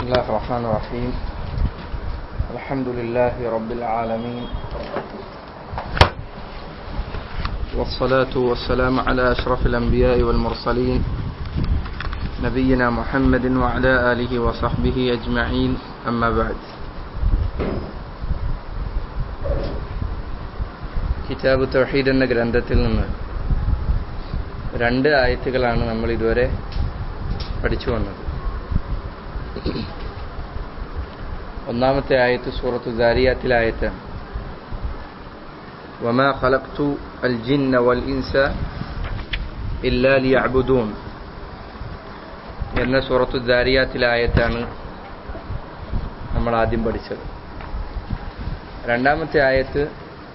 الله الرحمن الرحيم الحمد لله رب العالمين والصلاة والسلام على أشرف الأنبياء والمرسلين نبينا محمد وعلى آله وصحبه أجمعين أما بعد കിതാബ് തൗഹീദ് എന്ന ഗ്രന്ഥത്തിൽ നിന്ന് രണ്ട് ആയത്തുകളാണ് നമ്മൾ ഇതുവരെ പഠിച്ചു വന്നത് ഒന്നാമത്തെ ആയത്ത് സൂറത്തു ദാരിയാത്തിലെ ആയത്താണ് وما خلقت الجن والإنس إلا ليعبدون എന്ന സൂറത്തു ദാരിയാത്തിലെ ആയത്താണ് നമ്മൾ ആദ്യം പഠിച്ചത് രണ്ടാമത്തെ ആയത്ത്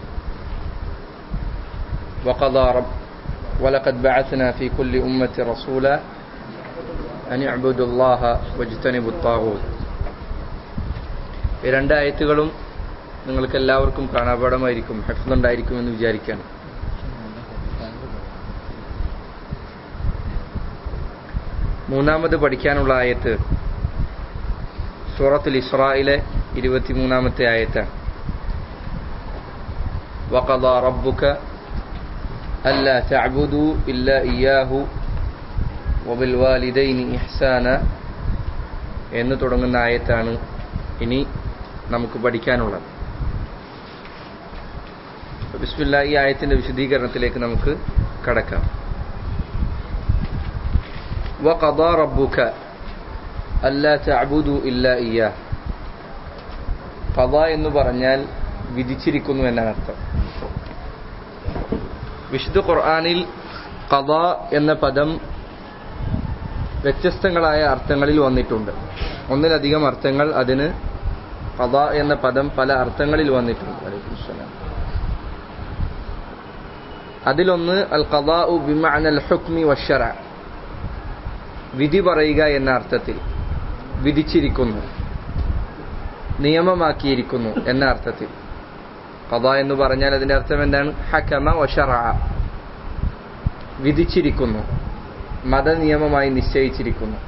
وقضى رب ولقد بعثنا في كل أمة رسولا أن اعبدوا الله واجتنبوا الطاغوت ഈ രണ്ട് ആയത്തുകളും നിങ്ങൾക്ക് എല്ലാവർക്കും കാണാപാഠമായിരിക്കും ഹെഫ്ലുണ്ടായിരിക്കും എന്ന് വിചാരിക്കുകയാണ് മൂന്നാമത് പഠിക്കാനുള്ള ആയത്ത് സൂറത്തുൽ ഇസ്രായിലെ ഇരുപത്തിമൂന്നാമത്തെ ആയത്താണ് وقضى ربك ألا تعبدوا إلا إياه وبالوالدين إحسانا എന്ന് തുടങ്ങുന്ന ആയത്താണ് ഇനി നമുക്ക് പഠിക്കാനുള്ളത് ബിസ്മില്ല ഈ ആയത്തിന്റെ വിശദീകരണത്തിലേക്ക് നമുക്ക് കടക്കാം وقضى ربك ألا تعبدوا إلا إياه قضى എന്ന് പറഞ്ഞാൽ വിധിച്ചിരിക്കുന്നു എന്നാണ് അർത്ഥം വിശുദ്ധ ഖുർആാനിൽ കഥ എന്ന പദം വ്യത്യസ്തങ്ങളായ അർത്ഥങ്ങളിൽ വന്നിട്ടുണ്ട് ഒന്നിലധികം അർത്ഥങ്ങൾ അതിന് കഥ എന്ന പദം പല അർത്ഥങ്ങളിൽ വന്നിട്ടുണ്ട് അലൈഹിസ്സലാം അതിലൊന്ന് അൽ ഖദാഉ ബിമഅനൽ ഹുക്മി വശറ വിധി പറയുക എന്ന അർത്ഥത്തിൽ വിധിച്ചിരിക്കുന്നു നിയമമാക്കിയിരിക്കുന്നു എന്ന അർത്ഥത്തിൽ കഥ എന്ന് പറഞ്ഞാൽ അതിന്റെ അർത്ഥം എന്താണ് ഹക്കമ വഷറ വിധിച്ചിരിക്കുന്നു മതനിയമമായി നിശ്ചയിച്ചിരിക്കുന്നു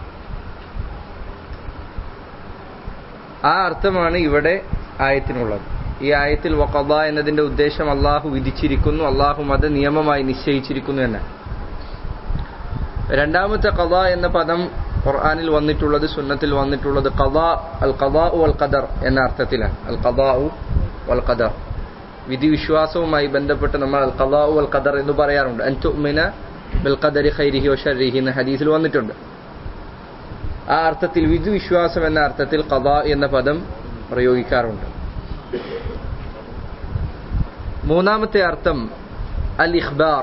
ആ അർത്ഥമാണ് ഇവിടെ ആയത്തിനുള്ളത് ഈ ആയത്തിൽ വഖദ എന്നതിന്റെ ഉദ്ദേശം അള്ളാഹു വിധിച്ചിരിക്കുന്നു അള്ളാഹു മത നിയമമായി നിശ്ചയിച്ചിരിക്കുന്നു എന്ന് രണ്ടാമത്തെ കഥ എന്ന പദം ഖുർആാനിൽ വന്നിട്ടുള്ളത് സുന്നത്തിൽ വന്നിട്ടുള്ളത് കഥ അൽ കഥാ അൽ ഖദർ എന്ന അർത്ഥത്തിലാണ് അൽ കഥാ വൽ ഖദർ വിധി വിശ്വാസവുമായി ബന്ധപ്പെട്ട് നമ്മൾ അൽ ഖദാഉ അൽ ഖദർ എന്ന് പറയാറുണ്ട് അൻതുമിന ബിൽ ഖദരി ഖൈരിഹി വശർരിഹി എന്ന ഹദീസിൽ വന്നിട്ടുണ്ട് ആ അർത്ഥത്തിൽ വിധി വിശ്വാസം എന്ന അർത്ഥത്തിൽ ഖദാ എന്ന പദം പ്രയോഗിക്കാറുണ്ട് മൂന്നാമത്തെ അർത്ഥം അൽ ഇഖ്ബാർ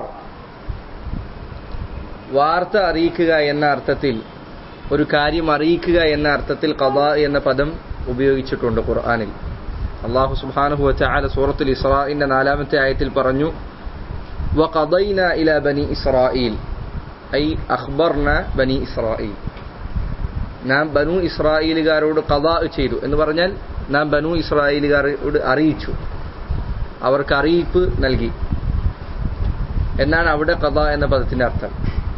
വാർത്ത അറിയിക്കുക എന്ന അർത്ഥത്തിൽ ഒരു കാര്യം അറിയിക്കുക എന്ന അർത്ഥത്തിൽ ഖദാ എന്ന പദം ഉപയോഗിച്ചിട്ടുണ്ട് ഖുർആാനിൽ അള്ളാഹു സുബ്ഹാനഹു വതആല സൂറത്തുൽ ഇസ്രാഇന്റെ നാലാമത്തെ ആയത്തിൽ പറഞ്ഞു വഖദൈന ഇല ബനി ഇസ്രായീൽ ഐ അഖ്ബർന ബനി ഇസ്രായീൽ നാം ബനു ഇസ്രായേലുകാരോട് ഖദാ ചെയ്തു എന്ന് പറഞ്ഞാൽ നാം ബനു ഇസ്രായേലുകാരോട് അറിയിച്ചു അവർക്ക് അറിയിപ്പ് നൽകി എന്നാണ് അവിടെ ഖദ എന്ന പദത്തിന്റെ അർത്ഥം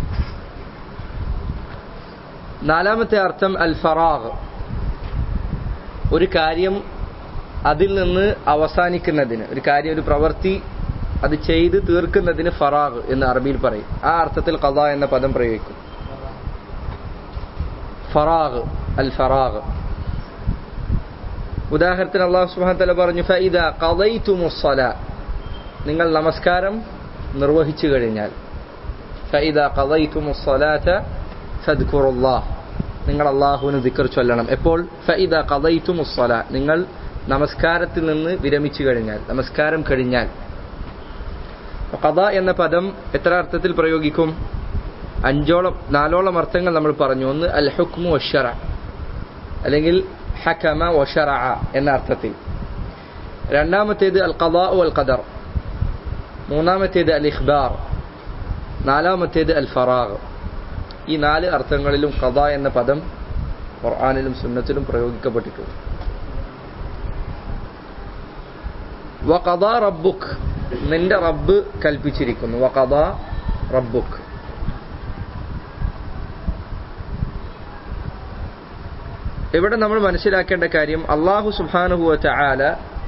നാലാമത്തെ അർത്ഥം അൽ ഫറാഗ് ഒരു കാര്യം അതിൽ നിന്ന് അവസാനിക്കുന്നതിന് ഒരു കാര്യം ഒരു പ്രവൃത്തി അത് ചെയ്ത് തീർക്കുന്നതിന് ഫറാഗ് എന്ന് അറബിയിൽ പറയും ആ അർത്ഥത്തിൽ കഥ എന്ന പദം പ്രയോഗിക്കും ഫറാഗ് അൽ ഫറാഗ് ഉദാഹരണത്തിന് അള്ളാഹു സുഹാൻ പറഞ്ഞു ഫൈദ കഥൈത്തുമുസ്സല നിങ്ങൾ നമസ്കാരം നിർവഹിച്ചു കഴിഞ്ഞാൽ ഫൈദ കഥൈത്തുമുസ്സലാത്ത ഫദ്ഖുറുല്ലാഹ് നിങ്ങൾ അള്ളാഹുവിന് ദിക്കർ ചൊല്ലണം എപ്പോൾ ഫൈദ കഥൈത്തുമുസ്സല നിങ്ങൾ നമസ്കാരത്തിൽ നിന്ന് വിരമിച്ചു കഴിഞ്ഞാൽ നമസ്കാരം കഴിഞ്ഞാൽ കഥ എന്ന പദം എത്ര അർത്ഥത്തിൽ പ്രയോഗിക്കും അഞ്ചോളം നാലോളം അർത്ഥങ്ങൾ നമ്മൾ പറഞ്ഞു ഒന്ന് അൽ ഹുക്മു വഷറ അല്ലെങ്കിൽ ഹക്കമ വഷറ എന്ന അർത്ഥത്തിൽ രണ്ടാമത്തേത് അൽ ഖദാ അൽ ഖദർ മൂന്നാമത്തേത് അൽ ഇഖ്ബാർ നാലാമത്തേത് അൽ ഫറാഗ് ഈ നാല് അർത്ഥങ്ങളിലും കഥ എന്ന പദം ഖുർആാനിലും സുന്നത്തിലും പ്രയോഗിക്കപ്പെട്ടിട്ടുണ്ട് വഖദ റബ്ബുക്ക് നിന്റെ റബ്ബ് കൽപ്പിച്ചിരിക്കുന്നു വഖദ റബ്ബുക്ക് ഇവിടെ നമ്മൾ മനസ്സിലാക്കേണ്ട കാര്യം അള്ളാഹു സുബാനുഹുവ ചാല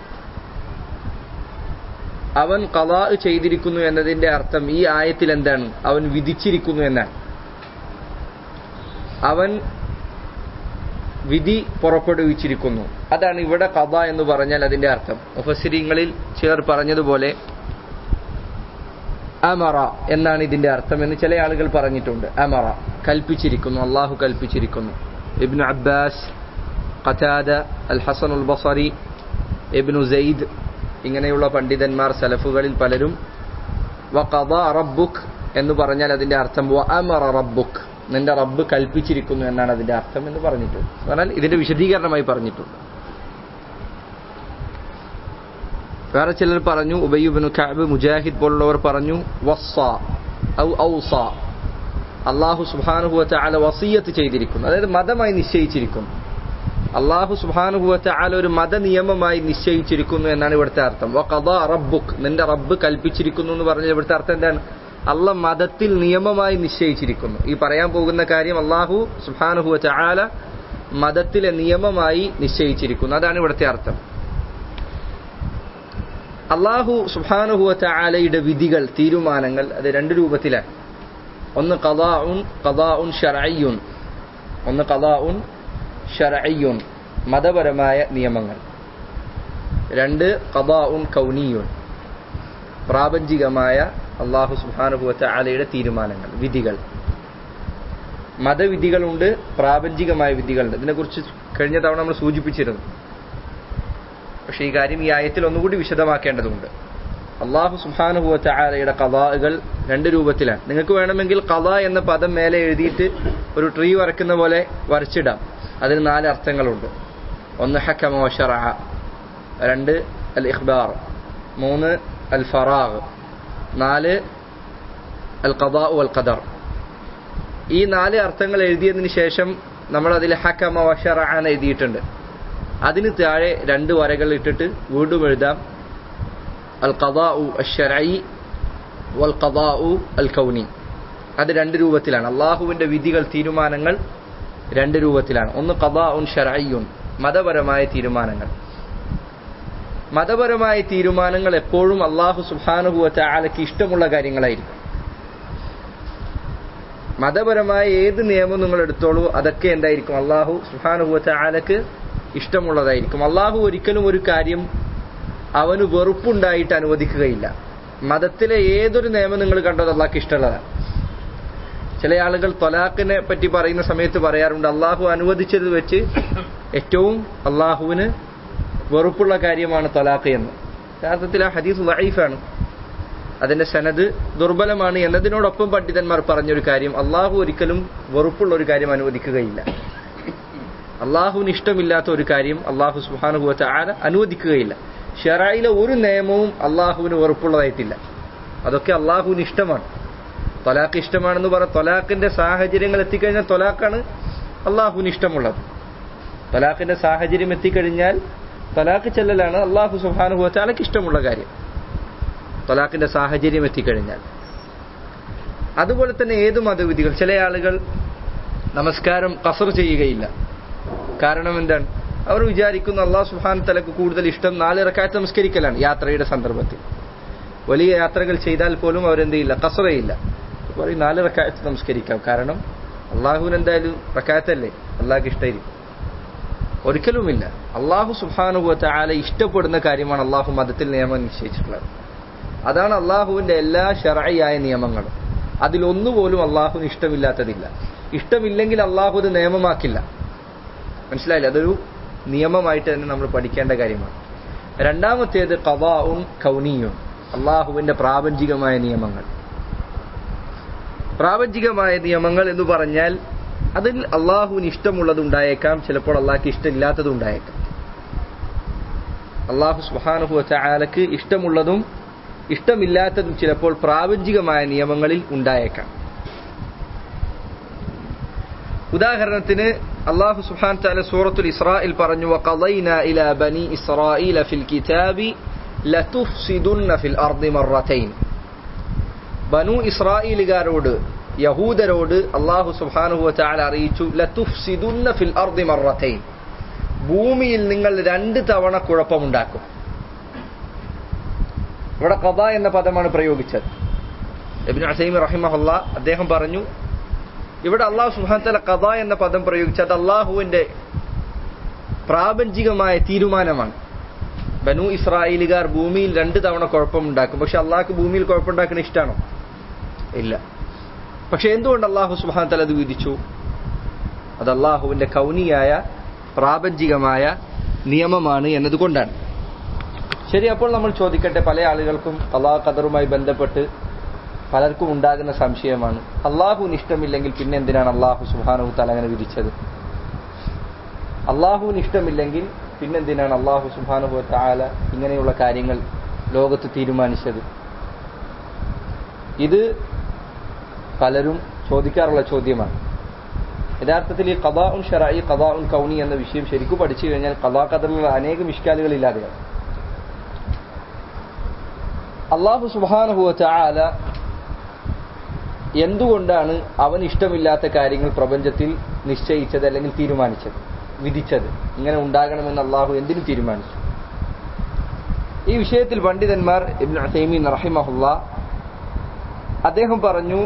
അവൻ കലാ ചെയ്തിരിക്കുന്നു എന്നതിന്റെ അർത്ഥം ഈ ആയത്തിൽ എന്താണ് അവൻ വിധിച്ചിരിക്കുന്നു എന്നാണ് അവൻ വിധി പുറപ്പെടുവിച്ചിരിക്കുന്നു അതാണ് ഇവിടെ കഥ എന്ന് പറഞ്ഞാൽ അതിന്റെ അർത്ഥം മുഫസിരിങ്ങളിൽ ചിലർ പറഞ്ഞതുപോലെ അമറ എന്നാണ് ഇതിന്റെ അർത്ഥം എന്ന് ചില ആളുകൾ പറഞ്ഞിട്ടുണ്ട് അമറ കൽപ്പിച്ചിരിക്കുന്നു അള്ളാഹു കൽപ്പിച്ചിരിക്കുന്നു Ibn Abbas Qatada al Hasan ul Basri Ibn Zaid ഇങ്ങനെയുള്ള പണ്ഡിതന്മാർ സലഫുകളിൽ പലരും വ കഥ റബ്ബുക്ക് എന്ന് പറഞ്ഞാൽ അതിന്റെ അർത്ഥം വ അമറ റബ്ബുക്ക് നിന്റെ റബ്ബ് കൽപ്പിച്ചിരിക്കുന്നു എന്നാണ് അതിന്റെ അർത്ഥം എന്ന് പറഞ്ഞിട്ടുണ്ട് എന്നാൽ ഇതിന്റെ വിശദീകരണമായി പറഞ്ഞിട്ടുണ്ട് വേറെ ചിലർ പറഞ്ഞു ഉബയ്യുബിനു കാബ് മുജാഹിദ് പോലുള്ളവർ പറഞ്ഞു വസ്സ ഔ ഔസ അള്ളാഹു സുബാനുഭവത്തെ അല വസീയത്ത് ചെയ്തിരിക്കുന്നു അതായത് മതമായി നിശ്ചയിച്ചിരിക്കുന്നു അള്ളാഹു സുബാനുഭവത്തെ അല ഒരു മത നിയമമായി നിശ്ചയിച്ചിരിക്കുന്നു എന്നാണ് ഇവിടുത്തെ അർത്ഥം വ റബ്ബുക്ക് നിന്റെ റബ്ബ് കൽപ്പിച്ചിരിക്കുന്നു എന്ന് പറഞ്ഞാൽ ഇവിടുത്തെ അർത്ഥം എന്താണ് അള്ള മതത്തിൽ നിയമമായി നിശ്ചയിച്ചിരിക്കുന്നു ഈ പറയാൻ പോകുന്ന കാര്യം അള്ളാഹു സുബാനുഹുവ ചാല മതത്തിലെ നിയമമായി നിശ്ചയിച്ചിരിക്കുന്നു അതാണ് ഇവിടുത്തെ അർത്ഥം അള്ളാഹു സുബാനുഹുവ ചാലയുടെ വിധികൾ തീരുമാനങ്ങൾ അത് രണ്ട് രൂപത്തിലാണ് ഒന്ന് കഥാഉൻ കഥാഉൻ ഷറയ്യുൻ ഒന്ന് കഥാഉൻ ഷറയ്യുൻ മതപരമായ നിയമങ്ങൾ രണ്ട് കഥാഉൻ കൗനിയുൻ പ്രാപഞ്ചികമായ അള്ളാഹു സുഹാനുഭവത്തെ ആലയുടെ തീരുമാനങ്ങൾ വിധികൾ മതവിധികളുണ്ട് പ്രാപഞ്ചികമായ വിധികളുണ്ട് ഇതിനെക്കുറിച്ച് കഴിഞ്ഞ തവണ നമ്മൾ സൂചിപ്പിച്ചിരുന്നു പക്ഷേ ഈ കാര്യം ഈ ആയത്തിൽ ഒന്നുകൂടി വിശദമാക്കേണ്ടതുണ്ട് അള്ളാഹു സുഹാനുഭവത്തെ ആലയുടെ കഥാകൾ രണ്ട് രൂപത്തിലാണ് നിങ്ങൾക്ക് വേണമെങ്കിൽ കഥ എന്ന പദം മേലെ എഴുതിയിട്ട് ഒരു ട്രീ വരയ്ക്കുന്ന പോലെ വരച്ചിടാം അതിന് നാല് അർത്ഥങ്ങളുണ്ട് ഒന്ന് ഹക്കമോ ഷറ രണ്ട് അൽ ഇഖ്ബാർ മൂന്ന് അൽ ഫറാഖ് നാല് അൽ ഖദാ വൽ ഖദർ ഈ നാല് അർത്ഥങ്ങൾ എഴുതിയതിന് ശേഷം നമ്മൾ അതിൽ ഹക്കമ വഷറ എന്ന് എഴുതിയിട്ടുണ്ട് അതിന് താഴെ രണ്ട് വരകൾ ഇട്ടിട്ട് വീണ്ടും എഴുതാം അൽ ഖദാ അഷറൈ വൽ ഖദാ അൽ കൗനി അത് രണ്ട് രൂപത്തിലാണ് അള്ളാഹുവിന്റെ വിധികൾ തീരുമാനങ്ങൾ രണ്ട് രൂപത്തിലാണ് ഒന്ന് ഖദാ ഉൻ ഷറയ്യുൻ മതപരമായ തീരുമാനങ്ങൾ മതപരമായ തീരുമാനങ്ങൾ എപ്പോഴും അള്ളാഹു സുഹാനുഭവത്തെ ആലയ്ക്ക് ഇഷ്ടമുള്ള കാര്യങ്ങളായിരിക്കും മതപരമായ ഏത് നിയമം നിങ്ങൾ എടുത്തോളൂ അതൊക്കെ എന്തായിരിക്കും അള്ളാഹു സുഹാനുഭവത്തെ ആലക്ക് ഇഷ്ടമുള്ളതായിരിക്കും അള്ളാഹു ഒരിക്കലും ഒരു കാര്യം അവന് വെറുപ്പുണ്ടായിട്ട് അനുവദിക്കുകയില്ല മതത്തിലെ ഏതൊരു നിയമം നിങ്ങൾ കണ്ടത് അള്ളാഹ്ക്ക് ഇഷ്ടമുള്ളതാണ് ചില ആളുകൾ തൊലാഖിനെ പറ്റി പറയുന്ന സമയത്ത് പറയാറുണ്ട് അള്ളാഹു അനുവദിച്ചത് വെച്ച് ഏറ്റവും അള്ളാഹുവിന് വെറുപ്പുള്ള കാര്യമാണ് തൊലാഖ് എന്ന് യഥാർത്ഥത്തിൽ ആ ഹദീസ് വൈഫാണ് അതിന്റെ സനത് ദുർബലമാണ് എന്നതിനോടൊപ്പം പണ്ഡിതന്മാർ പറഞ്ഞൊരു കാര്യം അള്ളാഹു ഒരിക്കലും വെറുപ്പുള്ള ഒരു കാര്യം അനുവദിക്കുകയില്ല അള്ളാഹുവിന് ഇഷ്ടമില്ലാത്ത ഒരു കാര്യം അള്ളാഹു സുഹാനുഭവത്തെ ആല അനുവദിക്കുകയില്ല ഷെറായിലെ ഒരു നിയമവും അള്ളാഹുവിന് വെറുപ്പുള്ളതായിട്ടില്ല അതൊക്കെ അള്ളാഹുവിന് ഇഷ്ടമാണ് തൊലാഖ് ഇഷ്ടമാണെന്ന് പറ തൊലാഖിന്റെ സാഹചര്യങ്ങൾ എത്തിക്കഴിഞ്ഞാൽ തൊലാഖാണ് അള്ളാഹുവിന് ഇഷ്ടമുള്ളത് തൊലാഖിന്റെ സാഹചര്യം എത്തിക്കഴിഞ്ഞാൽ തലാഖ് ചെല്ലലാണ് അള്ളാഹു സുഹാനുഭവത്താലക്ക് ഇഷ്ടമുള്ള കാര്യം തൊലാഖിന്റെ സാഹചര്യം എത്തിക്കഴിഞ്ഞാൽ അതുപോലെ തന്നെ ഏത് മതവിധികൾ ചില ആളുകൾ നമസ്കാരം കസർ ചെയ്യുകയില്ല കാരണം എന്താണ് അവർ വിചാരിക്കുന്നു അള്ളാഹു സുഹാൻ തലക്ക് കൂടുതൽ ഇഷ്ടം നാല് റക്കായത്ത് നമസ്കരിക്കലാണ് യാത്രയുടെ സന്ദർഭത്തിൽ വലിയ യാത്രകൾ ചെയ്താൽ പോലും അവരെന്ത് ചെയ്യില്ല കസറയില്ല പറയും നാല് റക്കായത്ത് നമസ്കരിക്കാം കാരണം അള്ളാഹുവിന് എന്തായാലും റക്കായത്തല്ലേ അള്ളാഹ്ക്ക് ഇഷ്ടമായിരിക്കും ഒരിക്കലുമില്ല അള്ളാഹു സുഹാനുഭവത്തെ ആല ഇഷ്ടപ്പെടുന്ന കാര്യമാണ് അള്ളാഹു മതത്തിൽ നിയമം നിശ്ചയിച്ചിട്ടുള്ളത് അതാണ് അള്ളാഹുവിന്റെ എല്ലാ ഷറായിയായ നിയമങ്ങളും അതിലൊന്നുപോലും അള്ളാഹുവിന് ഇഷ്ടമില്ലാത്തതില്ല ഇഷ്ടമില്ലെങ്കിൽ അള്ളാഹു അത് നിയമമാക്കില്ല മനസ്സിലായില്ല അതൊരു നിയമമായിട്ട് തന്നെ നമ്മൾ പഠിക്കേണ്ട കാര്യമാണ് രണ്ടാമത്തേത് കവാവും കൗനിയും അള്ളാഹുവിന്റെ പ്രാപഞ്ചികമായ നിയമങ്ങൾ പ്രാപഞ്ചികമായ നിയമങ്ങൾ എന്ന് പറഞ്ഞാൽ അതിൽ അള്ളാഹുവിന് ഇഷ്ടമുള്ളത് ഉണ്ടായേക്കാം ചിലപ്പോൾ അള്ളാഹ്ക്ക് ഇഷ്ടമില്ലാത്തത് ഉണ്ടായേക്കാം അള്ളാഹു സുഹാനുഹു ആലക്ക് ഇഷ്ടമുള്ളതും ഇഷ്ടമില്ലാത്തതും ചിലപ്പോൾ പ്രാപഞ്ചികമായ നിയമങ്ങളിൽ ഉണ്ടായേക്കാം ഉദാഹരണത്തിന് അള്ളാഹു സുഹാൻ താല സൂറത്തുൽ ഇസ്രായിൽ പറഞ്ഞു وقضينا إلى بني إسرائيل في الكتاب لتفسدن في الأرض مرتين ബനു ഇസ്രായേലുകാരോട് യഹൂദരോട് അള്ളാഹു സുബ്ഹാനഹു വതആല അറിയിച്ചു ലതുഫ്സിദുന്ന ഫിൽ അർദി മറത്തൈൻ ഭൂമിയിൽ നിങ്ങൾ രണ്ട് തവണ കുഴപ്പമുണ്ടാക്കും ഇവിടെ ഖദ എന്ന പദമാണ് പ്രയോഗിച്ചത് ഇബ്നു അസൈമി റഹിമഹുല്ല അദ്ദേഹം പറഞ്ഞു ഇവിടെ അള്ളാഹു സുബ്ഹാനഹു വതആല ഖദ എന്ന പദം പ്രയോഗിച്ചത് അള്ളാഹുവിന്റെ പ്രാപഞ്ചികമായ തീരുമാനമാണ് ബനു ഇസ്രായേലുകാർ ഭൂമിയിൽ രണ്ട് തവണ കുഴപ്പമുണ്ടാക്കും പക്ഷെ അള്ളാഹ്ക്ക് ഭൂമിയിൽ കുഴപ്പമുണ്ടാക്കുന്ന ഇഷ്ടമാണോ ഇല്ല പക്ഷെ എന്തുകൊണ്ട് അള്ളാഹു സുബാൻ തല അത് വിധിച്ചു അത് അള്ളാഹുവിന്റെ കൗനിയായ പ്രാപഞ്ചികമായ നിയമമാണ് എന്നതുകൊണ്ടാണ് ശരി അപ്പോൾ നമ്മൾ ചോദിക്കട്ടെ പല ആളുകൾക്കും അള്ളാഹു ഖദറുമായി ബന്ധപ്പെട്ട് പലർക്കും ഉണ്ടാകുന്ന സംശയമാണ് അള്ളാഹുവിന് ഇഷ്ടമില്ലെങ്കിൽ പിന്നെ എന്തിനാണ് അള്ളാഹു സുബാനു തല അങ്ങനെ വിധിച്ചത് അള്ളാഹുവിന് ഇഷ്ടമില്ലെങ്കിൽ പിന്നെന്തിനാണ് അള്ളാഹു സുബാനുഭവ ആല ഇങ്ങനെയുള്ള കാര്യങ്ങൾ ലോകത്ത് തീരുമാനിച്ചത് ഇത് പലരും ചോദിക്കാറുള്ള ചോദ്യമാണ് യഥാർത്ഥത്തിൽ ഈ കഥാഉൻ ഷറായി കഥാഉൻ കൗനി എന്ന വിഷയം ശരിക്കും പഠിച്ചു കഴിഞ്ഞാൽ കഥാ കഥകളുള്ള അനേകം ഇഷ്കാലുകൾ ഇല്ലാതെയാണ് അള്ളാഹു സുബാനുഭവ ആല എന്തുകൊണ്ടാണ് അവൻ ഇഷ്ടമില്ലാത്ത കാര്യങ്ങൾ പ്രപഞ്ചത്തിൽ നിശ്ചയിച്ചത് അല്ലെങ്കിൽ തീരുമാനിച്ചത് വിധിച്ചത് ഇങ്ങനെ ഉണ്ടാകണമെന്ന് അള്ളാഹു എന്തിനു തീരുമാനിച്ചു ഈ വിഷയത്തിൽ പണ്ഡിതന്മാർ ഇബ്ൻ അസൈമീൻ റഹിമഹുല്ല അദ്ദേഹം പറഞ്ഞു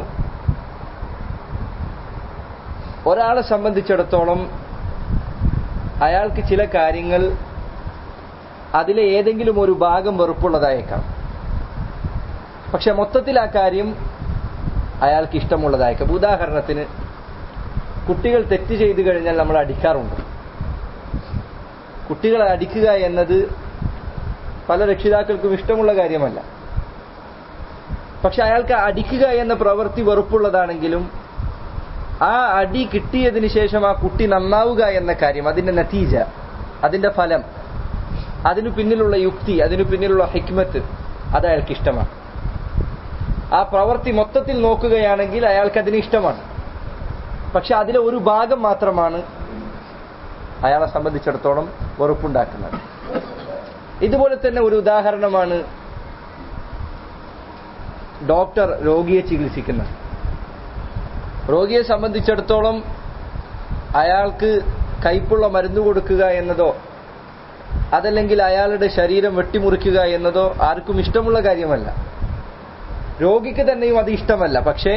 ഒരാളെ സംബന്ധിച്ചിടത്തോളം അയാൾക്ക് ചില കാര്യങ്ങൾ അതിലെ ഏതെങ്കിലും ഒരു ഭാഗം വെറുപ്പുള്ളതായേക്കാം പക്ഷെ മൊത്തത്തിൽ ആ കാര്യം അയാൾക്ക് ഇഷ്ടമുള്ളതായേക്കാം ഉദാഹരണത്തിന് കുട്ടികൾ തെറ്റ് ചെയ്തു കഴിഞ്ഞാൽ നമ്മൾ അടിക്കാറുണ്ട് കുട്ടികളെ അടിക്കുക എന്നത് പല രക്ഷിതാക്കൾക്കും ഇഷ്ടമുള്ള കാര്യമല്ല പക്ഷെ അയാൾക്ക് അടിക്കുക എന്ന പ്രവൃത്തി വെറുപ്പുള്ളതാണെങ്കിലും ആ അടി കിട്ടിയതിന് ശേഷം ആ കുട്ടി നന്നാവുക എന്ന കാര്യം അതിന്റെ നതീജ അതിന്റെ ഫലം അതിനു പിന്നിലുള്ള യുക്തി അതിനു പിന്നിലുള്ള ഹിക്മത്ത് അത് അയാൾക്ക് ഇഷ്ടമാണ് ആ പ്രവൃത്തി മൊത്തത്തിൽ നോക്കുകയാണെങ്കിൽ അയാൾക്ക് അതിന് ഇഷ്ടമാണ് പക്ഷെ അതിലെ ഒരു ഭാഗം മാത്രമാണ് അയാളെ സംബന്ധിച്ചിടത്തോളം വെറുപ്പുണ്ടാക്കുന്നത് ഇതുപോലെ തന്നെ ഒരു ഉദാഹരണമാണ് ഡോക്ടർ രോഗിയെ ചികിത്സിക്കുന്നത് രോഗിയെ സംബന്ധിച്ചിടത്തോളം അയാൾക്ക് കയ്പുള്ള മരുന്ന് കൊടുക്കുക എന്നതോ അതല്ലെങ്കിൽ അയാളുടെ ശരീരം വെട്ടിമുറിക്കുക എന്നതോ ആർക്കും ഇഷ്ടമുള്ള കാര്യമല്ല രോഗിക്ക് തന്നെയും അത് ഇഷ്ടമല്ല പക്ഷേ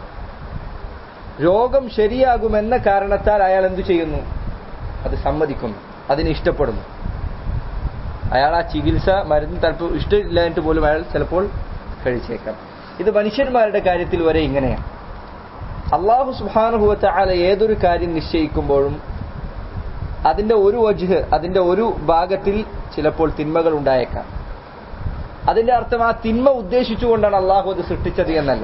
രോഗം ശരിയാകുമെന്ന കാരണത്താൽ അയാൾ എന്തു ചെയ്യുന്നു അത് സമ്മതിക്കുന്നു അതിന് ഇഷ്ടപ്പെടുന്നു അയാൾ ആ ചികിത്സ മരുന്ന് ചിലപ്പോൾ ഇഷ്ടമില്ലായിട്ട് പോലും അയാൾ ചിലപ്പോൾ കഴിച്ചേക്കാം ഇത് മനുഷ്യന്മാരുടെ കാര്യത്തിൽ വരെ ഇങ്ങനെയാണ് അള്ളാഹു സുബാനുഭവത്ത ആല ഏതൊരു കാര്യം നിശ്ചയിക്കുമ്പോഴും അതിന്റെ ഒരു വജുഹ് അതിന്റെ ഒരു ഭാഗത്തിൽ ചിലപ്പോൾ തിന്മകൾ ഉണ്ടായേക്കാം അതിന്റെ അർത്ഥം ആ തിന്മ ഉദ്ദേശിച്ചുകൊണ്ടാണ് അള്ളാഹു അത് സൃഷ്ടിച്ചത് എന്നല്ല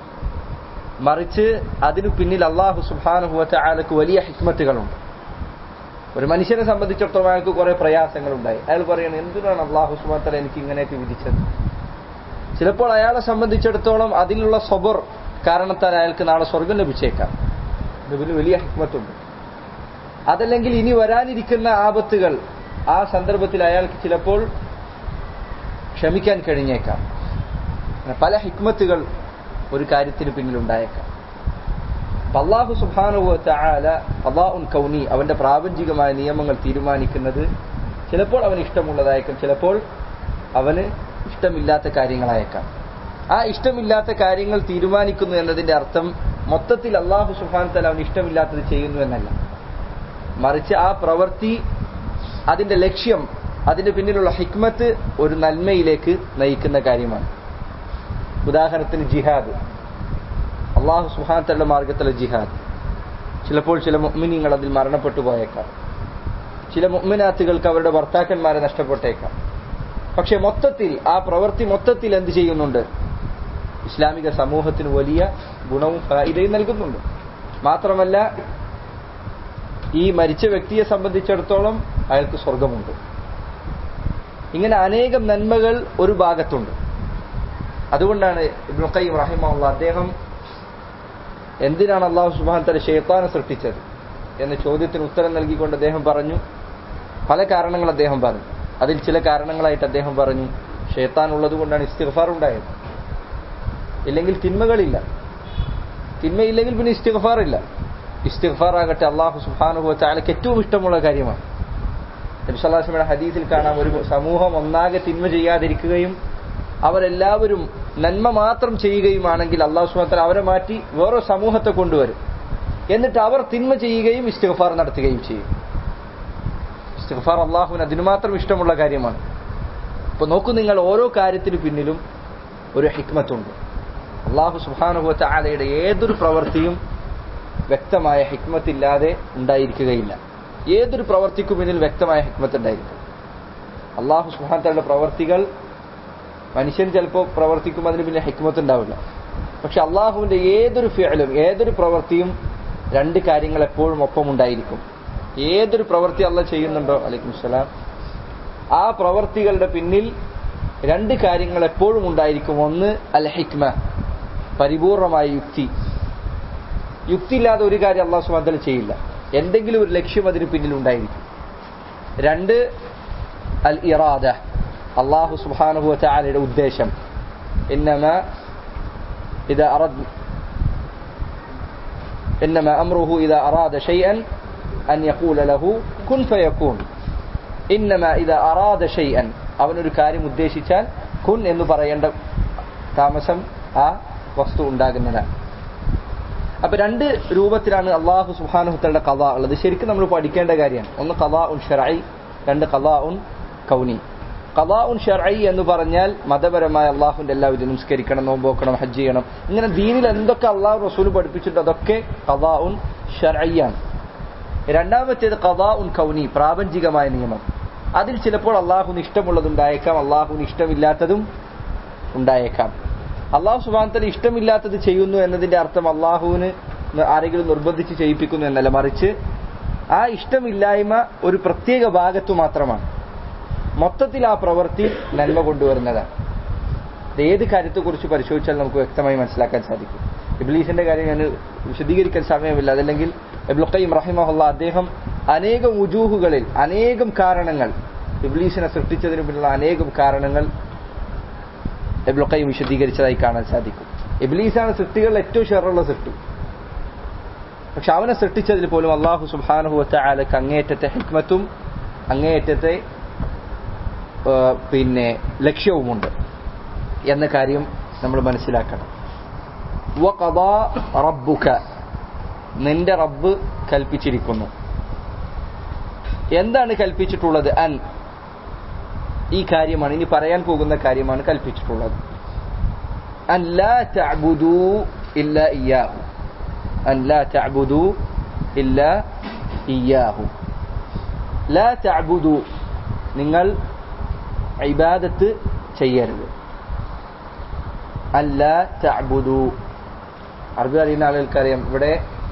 മറിച്ച് അതിനു പിന്നിൽ അള്ളാഹു സുബാനുഭവത്ത ആലക്ക് വലിയ ഹിക്മത്തുകളുണ്ട് ഒരു മനുഷ്യനെ സംബന്ധിച്ചിടത്തോളം അയാൾക്ക് കുറെ പ്രയാസങ്ങൾ ഉണ്ടായി അയാൾ പറയണം എന്തിനാണ് അള്ളാഹു സുബാത്തല എനിക്ക് ഇങ്ങനെയൊക്കെ വിധിച്ചത് ചിലപ്പോൾ അയാളെ സംബന്ധിച്ചിടത്തോളം അതിലുള്ള സ്വബർ കാരണത്താൽ അയാൾക്ക് നാളെ സ്വർഗം ലഭിച്ചേക്കാം ഇതിന് വലിയ ഹിക്മത്തുണ്ട് അതല്ലെങ്കിൽ ഇനി വരാനിരിക്കുന്ന ആപത്തുകൾ ആ സന്ദർഭത്തിൽ അയാൾക്ക് ചിലപ്പോൾ ക്ഷമിക്കാൻ കഴിഞ്ഞേക്കാം പല ഹിക്മത്തുകൾ ഒരു കാര്യത്തിന് പിന്നിലുണ്ടായേക്കാം അള്ളാഹു സുബാനുഭവത്തെ ആല അള്ളാഹുൻ കൗനി അവന്റെ പ്രാപഞ്ചികമായ നിയമങ്ങൾ തീരുമാനിക്കുന്നത് ചിലപ്പോൾ അവന് ഇഷ്ടമുള്ളതായേക്കാം ചിലപ്പോൾ അവന് ഇഷ്ടമില്ലാത്ത കാര്യങ്ങളായേക്കാം ആ ഇഷ്ടമില്ലാത്ത കാര്യങ്ങൾ തീരുമാനിക്കുന്നു എന്നതിന്റെ അർത്ഥം മൊത്തത്തിൽ അള്ളാഹു സുഹാൻ തല അവന് ഇഷ്ടമില്ലാത്തത് ചെയ്യുന്നു എന്നല്ല മറിച്ച് ആ പ്രവൃത്തി അതിന്റെ ലക്ഷ്യം അതിന്റെ പിന്നിലുള്ള ഹിക്മത്ത് ഒരു നന്മയിലേക്ക് നയിക്കുന്ന കാര്യമാണ് ഉദാഹരണത്തിന് ജിഹാദ് അള്ളാഹു സുഹാൻ തല മാർഗത്തിലെ ജിഹാദ് ചിലപ്പോൾ ചില മുഅ്മിനീങ്ങൾ അതിൽ മരണപ്പെട്ടു പോയേക്കാം ചില മുഅ്മിനാത്തുകൾക്ക് അവരുടെ ഭർത്താക്കന്മാരെ നഷ്ടപ്പെട്ടേക്കാം പക്ഷെ മൊത്തത്തിൽ ആ പ്രവൃത്തി മൊത്തത്തിൽ എന്ത് ചെയ്യുന്നുണ്ട് ഇസ്ലാമിക സമൂഹത്തിന് വലിയ ഗുണവും ഫായിദയും നൽകുന്നുണ്ട് മാത്രമല്ല ഈ മരിച്ച വ്യക്തിയെ സംബന്ധിച്ചിടത്തോളം അയാൾക്ക് സ്വർഗമുണ്ട് ഇങ്ങനെ അനേകം നന്മകൾ ഒരു ഭാഗത്തുണ്ട് അതുകൊണ്ടാണ് ഇബ്നു ഖയ്യിം റഹിമഹുള്ള അദ്ദേഹം എന്തിനാണ് അള്ളാഹു സുബ്ഹാനഹു തആല ഷെയ്ത്താനെ സൃഷ്ടിച്ചത് എന്ന ചോദ്യത്തിന് ഉത്തരം നൽകിക്കൊണ്ട് അദ്ദേഹം പറഞ്ഞു പല കാരണങ്ങൾ അദ്ദേഹം പറഞ്ഞു അതിൽ ചില കാരണങ്ങളായിട്ട് അദ്ദേഹം പറഞ്ഞു ഷെയ്ത്താൻ ഉള്ളത് കൊണ്ടാണ് ഇസ്തിഗ്ഫാർ ഉണ്ടായത് ഇല്ലെങ്കിൽ തിന്മകളില്ല തിന്മയില്ലെങ്കിൽ പിന്നെ ഇസ്തിഗ്ഫാർ ഇല്ല ഇസ്തിഗ്ഫാർ ആകട്ടെ അള്ളാഹു സുബ്ഹാനഹു വതആലയ്ക്ക് ഏറ്റവും ഇഷ്ടമുള്ള കാര്യമാണ് നബി സല്ലല്ലാഹു അലൈഹി വസല്ലമയുടെ ഹദീസിൽ കാണാം ഒരു സമൂഹം ഒന്നാകെ തിന്മ ചെയ്യാതിരിക്കുകയും അവരെല്ലാവരും നന്മ മാത്രം ചെയ്യുകയുമാണെങ്കിൽ അള്ളാഹു സുബ്ഹാനഹു വതആല അവരെ മാറ്റി വേറെ സമൂഹത്തെ കൊണ്ടുവരും എന്നിട്ട് അവർ തിന്മ ചെയ്യുകയും ഇസ്തിഗ്ഫാർ നടത്തുകയും ചെയ്യും ഇസ്തിഗ്ഫാർ അള്ളാഹുവിന് അതിനു മാത്രം ഇഷ്ടമുള്ള കാര്യമാണ് അപ്പൊ നോക്കൂ നിങ്ങൾ ഓരോ കാര്യത്തിന് പിന്നിലും ഒരു ഹിക്മത്തുണ്ട് അള്ളാഹു സുബാനുഭവത്തെ ആലയുടെ ഏതൊരു പ്രവൃത്തിയും വ്യക്തമായ ഹിക്മത്തില്ലാതെ ഉണ്ടായിരിക്കുകയില്ല ഏതൊരു പ്രവർത്തിക്കും പിന്നിൽ വ്യക്തമായ ഹിക്മത്ത് ഉണ്ടായിരിക്കും അള്ളാഹു സുബാനത്തയുടെ പ്രവർത്തികൾ മനുഷ്യൻ ചിലപ്പോൾ പ്രവർത്തിക്കും അതിന് പിന്നെ ഹിക്മത്ത് ഉണ്ടാവില്ല പക്ഷെ അള്ളാഹുവിന്റെ ഏതൊരു ഫിയലും ഏതൊരു പ്രവൃത്തിയും രണ്ട് കാര്യങ്ങൾ എപ്പോഴും ഒപ്പം ഉണ്ടായിരിക്കും ഏതൊരു പ്രവൃത്തി അല്ല ചെയ്യുന്നുണ്ടോ അലൈക്കും സ്വലാം ആ പ്രവർത്തികളുടെ പിന്നിൽ രണ്ട് കാര്യങ്ങൾ എപ്പോഴും ഉണ്ടായിരിക്കും ഒന്ന് അൽ ഹിക്മ പരിപൂർണമായ യുക്തി യുക്തിയില്ലാതെ ഒരു കാര്യം അള്ളാഹു സുബാന്തല ചെയ്യില്ല എന്തെങ്കിലും ഒരു ലക്ഷ്യം അതിന് പിന്നിൽ ഉണ്ടായിരിക്കും രണ്ട് അൽ ഇറാദ അള്ളാഹു സുബാനുഭവ ചാലയുടെ ഉദ്ദേശം ഇന്നമ ഇത് അറദ് إنما أمره إذا أراد شيئا أن يقول له كن فيكون إنما إذا أراد شيئا അവനൊരു കാര്യം ഉദ്ദേശിച്ചാൽ കുൻ എന്ന് പറയേണ്ട താമസം ആ വസ്തു ഉണ്ടാകുന്നതാണ് അപ്പൊ രണ്ട് രൂപത്തിലാണ് അള്ളാഹു സുഹാനുഹത്തയുടെ കഥ ഉള്ളത് ശരിക്കും നമ്മൾ പഠിക്കേണ്ട കാര്യമാണ് ഒന്ന് കഥാ ഉൻ ഷെറായി രണ്ട് കഥാ ഉൻ കൗനി കഥാ ഉൻ ഷെറായി എന്ന് പറഞ്ഞാൽ മതപരമായ അള്ളാഹുവിന്റെ എല്ലാവിധ നിസ്കരിക്കണം നോമ്പോക്കണം ഹജ്ജ് ചെയ്യണം ഇങ്ങനെ ദീനിൽ എന്തൊക്കെ അള്ളാഹു റസൂൽ പഠിപ്പിച്ചിട്ട് അതൊക്കെ കഥാ ഉൻ ഷെറയ്യാണ് രണ്ടാമത്തേത് കഥാ ഉൻ കൗനി പ്രാപഞ്ചികമായ നിയമം അതിൽ ചിലപ്പോൾ അള്ളാഹുവിന് ഇഷ്ടമുള്ളതുണ്ടായേക്കാം അള്ളാഹുവിന് ഇഷ്ടമില്ലാത്തതും ഉണ്ടായേക്കാം അള്ളാഹു സുബാനത്തിന് ഇഷ്ടമില്ലാത്തത് ചെയ്യുന്നു എന്നതിന്റെ അർത്ഥം അള്ളാഹുവിന് ആരെങ്കിലും നിർബന്ധിച്ച് ചെയ്യിപ്പിക്കുന്നു എന്നല്ല മറിച്ച് ആ ഇഷ്ടമില്ലായ്മ ഒരു പ്രത്യേക ഭാഗത്തു മാത്രമാണ് മൊത്തത്തിൽ ആ പ്രവൃത്തി നന്മ കൊണ്ടുവരുന്നതാണ് ഇത് ഏത് കാര്യത്തെക്കുറിച്ച് പരിശോധിച്ചാൽ നമുക്ക് വ്യക്തമായി മനസ്സിലാക്കാൻ സാധിക്കും ഇബ്ലീസിന്റെ കാര്യം ഞാൻ വിശദീകരിക്കാൻ സമയമില്ല അതല്ലെങ്കിൽ എബ്ലുഖയും റഹിമഹുല്ല അദ്ദേഹം അനേകം ഉജൂഹുകളിൽ അനേകം കാരണങ്ങൾ ഇബ്ലീസിനെ സൃഷ്ടിച്ചതിന് പിന്നിലുള്ള അനേകം കാരണങ്ങൾ എബ്ലുഖയും വിശദീകരിച്ചതായി കാണാൻ സാധിക്കും ഇബ്ലീസാണ് സൃഷ്ടികളിൽ ഏറ്റവും ഷെറുള്ള സൃഷ്ടി പക്ഷെ അവനെ സൃഷ്ടിച്ചതിൽ പോലും അള്ളാഹു സുബാനുഹുവത്ത ആലക്ക് അങ്ങേയറ്റത്തെ ഹിക്മത്തും അങ്ങേയറ്റത്തെ പിന്നെ ലക്ഷ്യവുമുണ്ട് എന്ന കാര്യം നമ്മൾ മനസ്സിലാക്കണം റബ്ബുക നിന്റെ റബ്ബ് കൽപ്പിച്ചിരിക്കുന്നു എന്താണ് കൽപ്പിച്ചിട്ടുള്ളത് അൻ ഈ കാര്യമാണ് ഇനി പറയാൻ പോകുന്ന കാര്യമാണ് കൽപ്പിച്ചിട്ടുള്ളത് അൻ ലാ തഅബുദു ഇല്ല ഇയ്യാഹു അൻ ലാ തഅബുദു ഇല്ല ഇയ്യാഹു ലാ തഅബുദു നിങ്ങൾ ഇബാദത്ത് ചെയ്യരുത് അല്ല തഅബുദു അറബി അറിയുന്ന ആളുകൾക്കറിയാം ഇവിടെ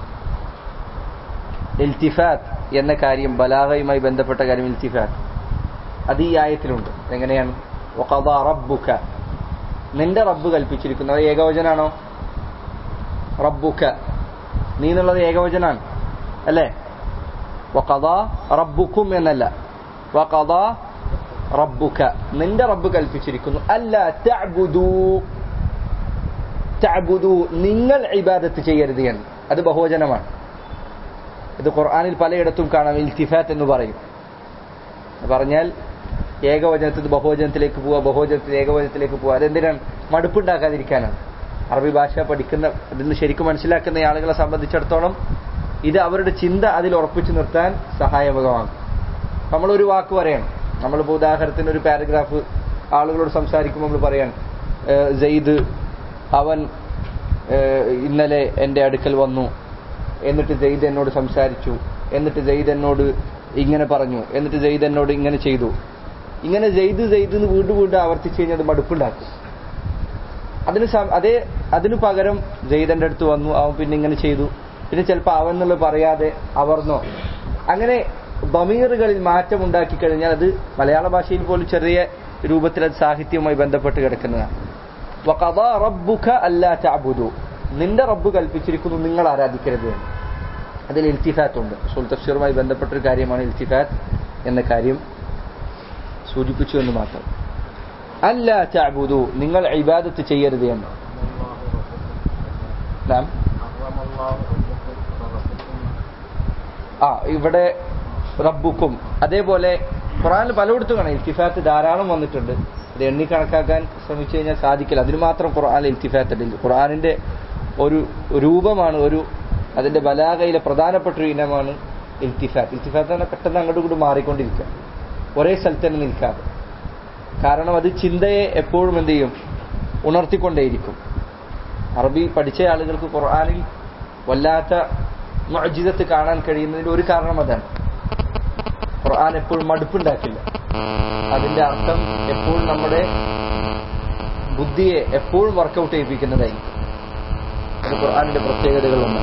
ഇൽത്തിഫാത്ത് എന്ന കാര്യം ബലാഗയുമായി ബന്ധപ്പെട്ട കാര്യം ഇൽത്തിഫാത്ത് അത് ഈ ആയത്തിലുണ്ട് എങ്ങനെയാണ് റബ്ബുക നിന്റെ റബ്ബ് കൽപ്പിച്ചിരിക്കുന്നത് ഏകവചനാണോ റബ്ബുക നീ എന്നുള്ളത് ഏകവചനാണ് അല്ലേ വഖദ റബ്ബുക്കും എന്നല്ല വഖദ റബ്ബുക നിന്റെ റബ്ബ് കൽപ്പിച്ചിരിക്കുന്നു അല്ല തഅബുദു തഅബുദു നിങ്ങൾ ഇബാദത്ത് ചെയ്യരുത് എന്ന് അത് ബഹുവചനമാണ് ഇത് ഖുർആനിൽ പലയിടത്തും കാണാം ഇൽത്തിഫാത്ത് എന്ന് പറയും പറഞ്ഞാൽ ഏകവചനത്തിൽ ബഹുവചനത്തിലേക്ക് പോവുക ബഹുവചനത്തിൽ ഏകവചനത്തിലേക്ക് പോവുക അതെന്തിനാണ് മടുപ്പുണ്ടാക്കാതിരിക്കാനാണ് അറബി ഭാഷ പഠിക്കുന്ന അതിന് ശരിക്കും മനസ്സിലാക്കുന്ന ആളുകളെ സംബന്ധിച്ചിടത്തോളം ഇത് അവരുടെ ചിന്ത അതിൽ ഉറപ്പിച്ചു നിർത്താൻ സഹായകമാണ് നമ്മളൊരു വാക്ക് പറയണം നമ്മളിപ്പോൾ ഉദാഹരണത്തിന് ഒരു പാരഗ്രാഫ് ആളുകളോട് സംസാരിക്കുമ്പോൾ നമ്മൾ പറയാൻ ജെയ്ദ് അവൻ ഇന്നലെ എൻ്റെ അടുക്കൽ വന്നു എന്നിട്ട് ജെയ്ദ് എന്നോട് സംസാരിച്ചു എന്നിട്ട് ജെയ്ദ് എന്നോട് ഇങ്ങനെ പറഞ്ഞു എന്നിട്ട് ജെയ്ദ് എന്നോട് ഇങ്ങനെ ചെയ്തു ഇങ്ങനെ ജെയ്ദ് ജെയ്ദ് എന്ന് വീണ്ടും വീണ്ടും ആവർത്തിച്ച് കഴിഞ്ഞാൽ അത് മടുപ്പുണ്ടാക്കും അതിന് അതേ അതിനു പകരം ജെയ്ദന്റെ അടുത്ത് വന്നു അവൻ പിന്നെ ഇങ്ങനെ ചെയ്തു പിന്നെ ചിലപ്പോൾ അവൻ എന്നുള്ളത് പറയാതെ അവർന്നോ അങ്ങനെ ബമീറുകളിൽ മാറ്റം ഉണ്ടാക്കി കഴിഞ്ഞാൽ അത് മലയാള ഭാഷയിൽ പോലും ചെറിയ രൂപത്തിൽ അത് സാഹിത്യവുമായി ബന്ധപ്പെട്ട് കിടക്കുന്നതാണ് റബ്ബുക അല്ലാ തഅബുദു നിന്റെ റബ്ബ് കൽപ്പിച്ചിരിക്കുന്നു നിങ്ങൾ ആരാധിക്കരുത് എന്ന് അതിൽ ഇൽത്തിഫാത്ത് ഉണ്ട് സുൽ തഫ്സീറുമായി ബന്ധപ്പെട്ട ഒരു കാര്യമാണ് ഇൽത്തിഫാത്ത് എന്ന കാര്യം സൂചിപ്പിച്ചു എന്ന് മാത്രം അല്ലാ തഅബുദു നിങ്ങൾ ഇബാദത്ത് ചെയ്യരുത് എന്ന് നാം ആ ഇവിടെ റബ്ബുക്കും അതേപോലെ ഖുറാനിൽ പലയിടത്തും കാണാം ഇൽത്തിഫാത്ത് ധാരാളം വന്നിട്ടുണ്ട് ഇത് എണ്ണി കണക്കാക്കാൻ ശ്രമിച്ചു കഴിഞ്ഞാൽ സാധിക്കില്ല അതിന് മാത്രം ഖുർആാനിൽ ഇൽത്തിഫാത്ത് ഉണ്ട് ഖുർആാനിന്റെ ഒരു രൂപമാണ് ഒരു അതിന്റെ ബലാഗയിലെ പ്രധാനപ്പെട്ട ഒരു ഇനമാണ് ഇൽത്തിഫാത്ത് ഇൽത്തിഫാത്ത് തന്നെ പെട്ടെന്ന് അങ്ങോട്ടും ഇങ്ങോട്ടും മാറിക്കൊണ്ടിരിക്കുക ഒരേ സ്ഥലത്ത് തന്നെ നിൽക്കാതെ കാരണം അത് ചിന്തയെ എപ്പോഴും എന്ത് ചെയ്യും ഉണർത്തിക്കൊണ്ടേയിരിക്കും അറബി പഠിച്ച ആളുകൾക്ക് ഖുർആാനിൽ വല്ലാത്ത മജിതത്ത് കാണാൻ കഴിയുന്നതിന്റെ ഒരു കാരണം അതാണ് ഖുർആൻ എപ്പോഴും മടുപ്പുണ്ടാക്കില്ല അതിന്റെ അർത്ഥം എപ്പോഴും നമ്മുടെ ബുദ്ധിയെ എപ്പോഴും വർക്കൗട്ട് ചെയ്യിപ്പിക്കുന്നതായിരിക്കും അത് ഖുർആാനിന്റെ പ്രത്യേകതകളൊന്ന്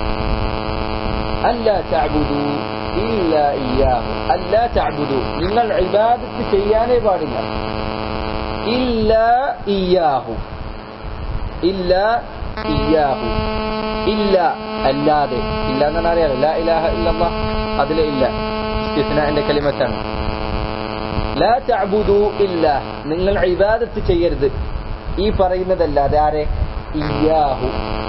അല്ല ചാബുദു ഇല്ല ഇയ്യാഹു അല്ല ചാബുദു നിങ്ങൾ ഇബാദത്ത് ചെയ്യാനേ പാടില്ല ഇല്ല ഇയ്യാഹു ഇല്ല ഇയ്യാഹു ഇല്ല അല്ലാതെ ഇല്ല എന്നാണ് അറിയാലോ ലാ ഇലാഹ ഇല്ലല്ലാ അതിലെ ഇല്ല ഇസ്തിസ്നാന്റെ കലിമത്താണ് ലാ തഅബുദു ഇല്ല നിങ്ങൾ ഇബാദത്ത് ചെയ്യരുത് ഈ പറയുന്നതല്ലാതെ ആരെ ഇയ്യാഹു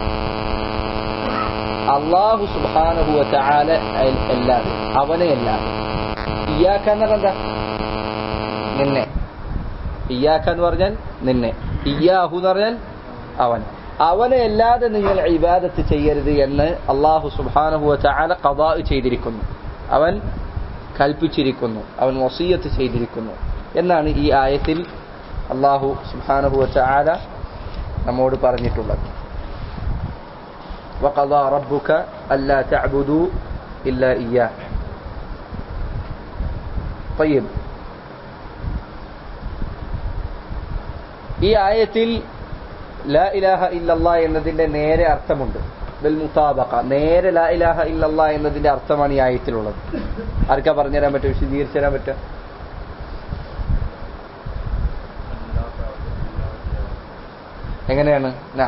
അള്ളാഹു സുബ്ഹാനഹു വതആല അല്ലാതെ അവനെ അല്ലാതെ ഇയ്യാക്ക എന്ന് പറഞ്ഞാൽ എന്താ നിന്നെ ഇയ്യാക്ക എന്ന് പറഞ്ഞാൽ നിന്നെ ഇയ്യാഹു എന്ന് പറഞ്ഞാൽ അവൻ അവനെ അല്ലാതെ നിങ്ങൾ ഇബാദത്ത് ചെയ്യരുത് എന്ന് അള്ളാഹു സുബ്ഹാനഹു വതആല ഖദാ ചെയ്തിരിക്കുന്നു അവൻ കൽപ്പിച്ചിരിക്കുന്നു അവൻ വസീയത്ത് ചെയ്തിരിക്കുന്നു എന്നാണ് ഈ ആയത്തിൽ അള്ളാഹു സുബ്ഹാനഹു വതആല നമ്മോട് പറഞ്ഞിട്ടുള്ളത് وقضى ربك ألا تعبدوا إلا إياه طيب ഈ ആയത്തിൽ ലാ ഇലാഹ ഇല്ലല്ലാ എന്നതിന്റെ നേരെ അർത്ഥമുണ്ട് ബിൽ മുതാബഖ നേരെ ലാ ഇലാഹ ഇല്ലല്ലാ എന്നതിന്റെ അർത്ഥമാണ് ഈ ആയത്തിലുള്ളത് ആർക്കാ പറഞ്ഞുതരാൻ പറ്റും വിശദീകരിച്ചു തരാൻ പറ്റുക എങ്ങനെയാണ് നാ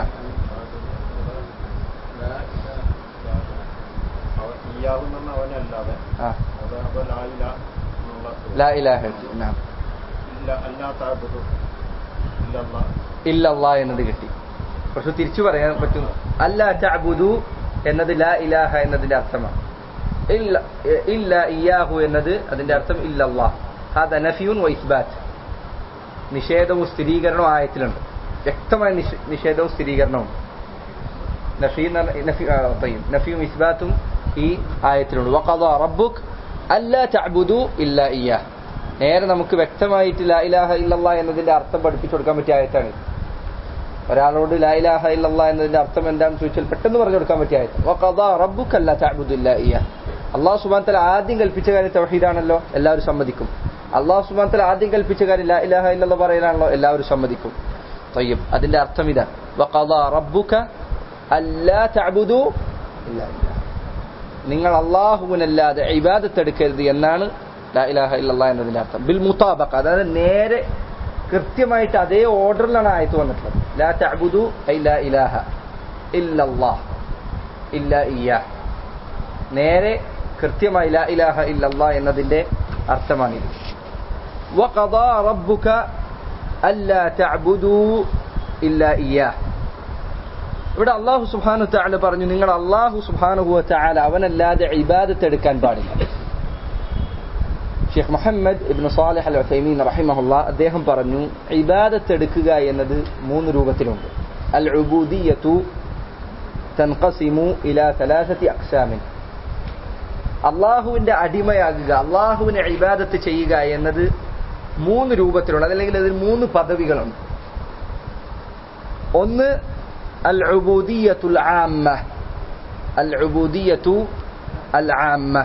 അവനല്ലാതെ ആ അപ്പൊ ലായില എന്നുള്ള ലാ ഇലാഹ നാ ഇല്ല അല്ലാത്ത ഇല്ലല്ല ഇല്ലല്ലാ എന്നത് കിട്ടി പക്ഷെ തിരിച്ചു പറയാൻ പറ്റും അല്ല തഅബുദു എന്നത് ലാ ഇലാഹ എന്നതിന്റെ അർത്ഥമാണ് ഇല്ല ഇല്ല ഇയാഹു എന്നത് അതിന്റെ അർത്ഥം ഇല്ലല്ലാ ഹാദ നഫിയുൻ വൈസ്ബാറ്റ് നിഷേധവും സ്ഥിരീകരണവും ആയത്തിലുണ്ട് വ്യക്തമായ നിഷ- നിഷേധവും സ്ഥിരീകരണവും നഫി എന്ന് പറഞ്ഞ- നഫി ആ, طيب. നഫിയും ഇസ്ബാത്തും ഈ ആയത്തിലുണ്ട് വഖദാ റബ്ബുക് അല്ലാ തഅബുദു ഇല്ല ഇയ്യാഹ് നേരെ നമുക്ക് വ്യക്തമായിട്ട് ലാ ഇലാഹ ഇല്ലല്ലാ എന്നതിന്റെ അർത്ഥം പഠിപ്പിച്ചു കൊടുക്കാൻ പറ്റിയ ആയത്താണ് ഇത്. ഒരാളോട് ലാ ഇലാഹ ഇല്ലല്ലാ എന്നതിന്റെ അർത്ഥം എന്താണെന്ന് ചോദിച്ചാൽ പെട്ടെന്ന് പറഞ്ഞു കൊടുക്കാൻ പറ്റിയ ആയത്ത് വഖദാ റബ്ബുക അല്ലാ തഅബുദു ഇല്ല ഇയ്യാഹ് അള്ളാഹു സുബ്ഹാനഹു വതആല ആദ്യം കൽപ്പിച്ച കാര്യം തൗഹീദാണല്ലോ എല്ലാവരും സമ്മതിക്കും അള്ളാഹു സുബ്ഹാനഹു വതആല ആദ്യം കൽപ്പിച്ച കാര്യം ലാ ഇലാഹ ഇല്ലല്ലാ പറയാനാണല്ലോ എല്ലാവരും സമ്മതിക്കും طيب അതിന്റെ അർത്ഥം ഇതാ വഖദാ റബ്ബുക അല്ലാ തഅബുദു ഇല്ല ഇയ്യാഹ് നിങ്ങൾ അള്ളാഹുവിനല്ലാതെ ഇബാദത്ത് എടുക്കരുത് എന്നാണ് ലാ ഇലാഹ ഇല്ലല്ലാ എന്നതിന്റെ അർത്ഥം ബിൽ മുതാബഖ അതായത് നേരെ കൃത്യമായിട്ട് അതേ ഓർഡറിലാണ് ആയത്ത് വന്നിട്ടുള്ളത് ലാ തഅബുദു ഐ ലാ ഇലാഹ ഇല്ലല്ലാഹ് ഇല്ല ഇയ്യാ നേരെ കൃത്യമായി ലാ ഇലാഹ ഇല്ലല്ലാ എന്നതിന്റെ അർത്ഥമാണിത് وقضى ربك ألا تعبدوا إلا إياه ഇവിടെ അള്ളാഹു സുബാനു താല പറഞ്ഞു നിങ്ങൾ അള്ളാഹു സുബാനുഹു താല അവനല്ലാതെ ഇബാദത്ത് എടുക്കാൻ പാടില്ല Sheikh Muhammad Ibn Salih al Uthaymeen റഹിമഹുല്ല അദ്ദേഹം പറഞ്ഞു ഇബാദത്ത് എടുക്കുക എന്നത് മൂന്ന് രൂപത്തിലുണ്ട് അൽ ഉബൂദിയത്തു തൻഖസിമു ഇലാ തലാസത്തി അക്സാമിൻ അള്ളാഹുവിന്റെ അടിമയാകുക അള്ളാഹുവിനെ ഇബാദത്ത് ചെയ്യുക എന്നത് മൂന്ന് രൂപത്തിലുണ്ട് അതല്ലെങ്കിൽ അതിൽ മൂന്ന് പദവികളുണ്ട് ഒന്ന് അൽ ഉബൂദിയത്തുൽ ആമ്മ അൽ ഉബൂദിയത്തു അൽ ആമ്മ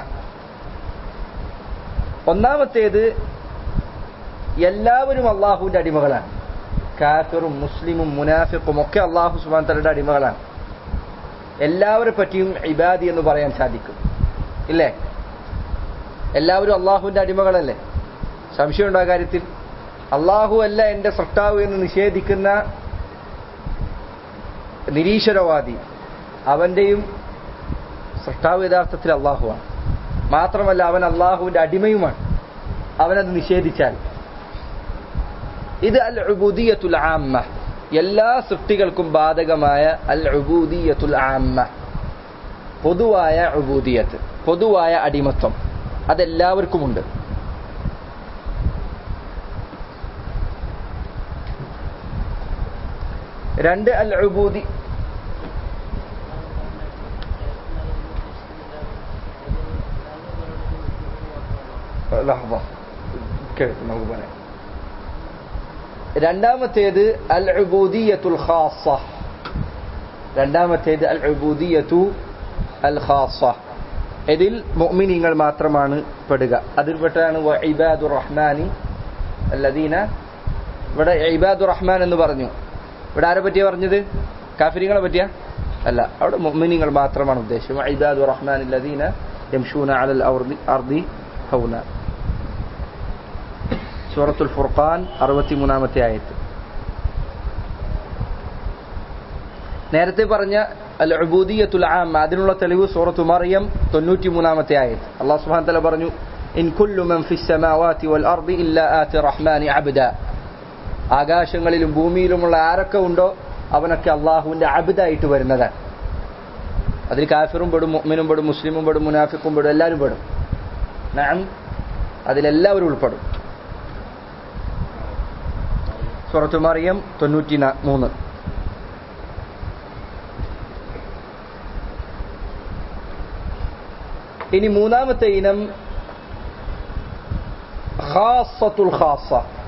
ഒന്നാമത്തേത് എല്ലാവരും അള്ളാഹുവിന്റെ അടിമകളാണ് കാഫിറും മുസ്ലിമും മുനാഫിഖും ഒക്കെ അള്ളാഹു സുബാൻ തലയുടെ അടിമകളാണ് എല്ലാവരെ പറ്റിയും ഇബാദി എന്ന് പറയാൻ സാധിക്കും ഇല്ലേ എല്ലാവരും അള്ളാഹുവിന്റെ അടിമകളല്ലേ സംശയമുണ്ടോ ആ കാര്യത്തിൽ അള്ളാഹു അല്ല എന്റെ സൃഷ്ടാവ് എന്ന് നിഷേധിക്കുന്ന നിരീശ്വരവാദി അവന്റെയും സൃഷ്ടാവ് യഥാർത്ഥത്തിൽ അള്ളാഹുവാണ് മാത്രമല്ല അവൻ അള്ളാഹുവിന്റെ അടിമയുമാണ് അവനത് നിഷേധിച്ചാൽ ഇത് അൽ ഉബൂദിയത്തുൽ ആമ്മ എല്ലാ സൃഷ്ടികൾക്കും ബാധകമായ അൽ ഉബൂദിയത്തുൽ ആമ്മ പൊതുവായ ഉബൂദിയത്ത് പൊതുവായ അടിമത്വം അതെല്ലാവർക്കുമുണ്ട് രണ്ട് അൽ ഉബൂദി ലഹ്വ. കേൾക്ക് നമുക്ക് പറയാം രണ്ടാമത്തേത് അൽ ഉബൂദിയത്തുൽ ഖാസ രണ്ടാമത്തേത് അൽ ഉബൂദിയത്തു അൽ ഖാസ ഇതിൽ മുഅ്മിനീങ്ങൾ മാത്രമാണ് പെടുക അതിൽപ്പെട്ടാണ് ഇബാദുർ റഹ്മാനി അല്ലദീന ഇവിടെ ഇബാദുർ റഹ്മാൻ എന്ന് പറഞ്ഞു ഇവിടെ ആരെ പറ്റിയാ പറഞ്ഞത് കാഫിരിങ്ങളെ പറ്റിയ അല്ല അവിടെ മുഅ്മിനീങ്ങൾ മാത്രമാണ് ഉദ്ദേശം ഇബാദുർ റഹ്മാൻ അല്ലദീന യംശൂന അലൽ അർദി അർദി ഹൗന സൂറത്തുൽ ഫുർഖാൻ അറുപത്തിമൂന്നാമത്തെ ആയത്ത് നേരത്തെ പറഞ്ഞ അൽ ഉബൂദിയത്തുൽ ആം അതിനുള്ള തെളിവ് സൂറത്തു മറിയം തൊണ്ണൂറ്റി മൂന്നാമത്തെ ആയത് അള്ളാഹു സുബ്ഹാനഹു തആല പറഞ്ഞു ഇൻ കുല്ലു മൻ ഫിസ് സമാവാതി വൽ അർദി ഇല്ലാ ആതി റഹ്മാനി അബ്ദ ആകാശങ്ങളിലും ഭൂമിയിലുമുള്ള ആരൊക്കെ ഉണ്ടോ അവനൊക്കെ അള്ളാഹുവിന്റെ അബ്ദായിട്ട് വരുന്നതാണ് അതിൽ കാഫിറും പെടും മുഅ്മിനും പെടും മുസ്ലിമും പെടും മുനാഫിക്കും പെടും എല്ലാവരും പെടും നഅം അതിലെല്ലാവരും ഉൾപ്പെടും സൂറത്തു മറിയം തൊണ്ണൂറ്റി മൂന്ന് ഇനി മൂന്നാമത്തെ ഇനം ഖാസത്തുൽ ഖാസ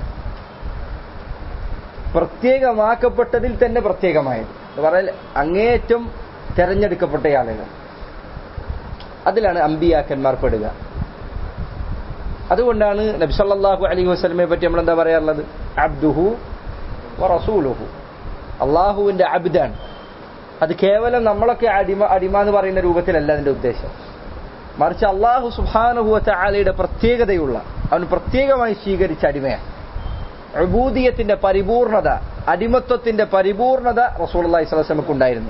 പ്രത്യേകമാക്കപ്പെട്ടതിൽ തന്നെ പ്രത്യേകമായത് എന്ന് പറഞ്ഞാൽ അങ്ങേയറ്റം തെരഞ്ഞെടുക്കപ്പെട്ട ആളുകൾ അതിലാണ് അമ്പിയാക്കന്മാർ പെടുക അതുകൊണ്ടാണ് നബ്സല്ലാഹു അലൈഹി വസ്ലമെ പറ്റി നമ്മൾ എന്താ പറയാറുള്ളത് അബ്ദുഹു റസൂലുഹു അള്ളാഹുവിന്റെ അബ്ദാണ് അത് കേവലം നമ്മളൊക്കെ അടിമ അടിമ എന്ന് പറയുന്ന രൂപത്തിലല്ല അതിന്റെ ഉദ്ദേശം മറിച്ച് അള്ളാഹു സുബാനുഹുവത്ത ആലയുടെ പ്രത്യേകതയുള്ള അവൻ പ്രത്യേകമായി സ്വീകരിച്ച അടിമയാണ് അബൂദിയത്തിന്റെ പരിപൂർണത അടിമത്വത്തിന്റെ പരിപൂർണത റസൂൽ അള്ളാഹി സ്വലമക്ക് ഉണ്ടായിരുന്നു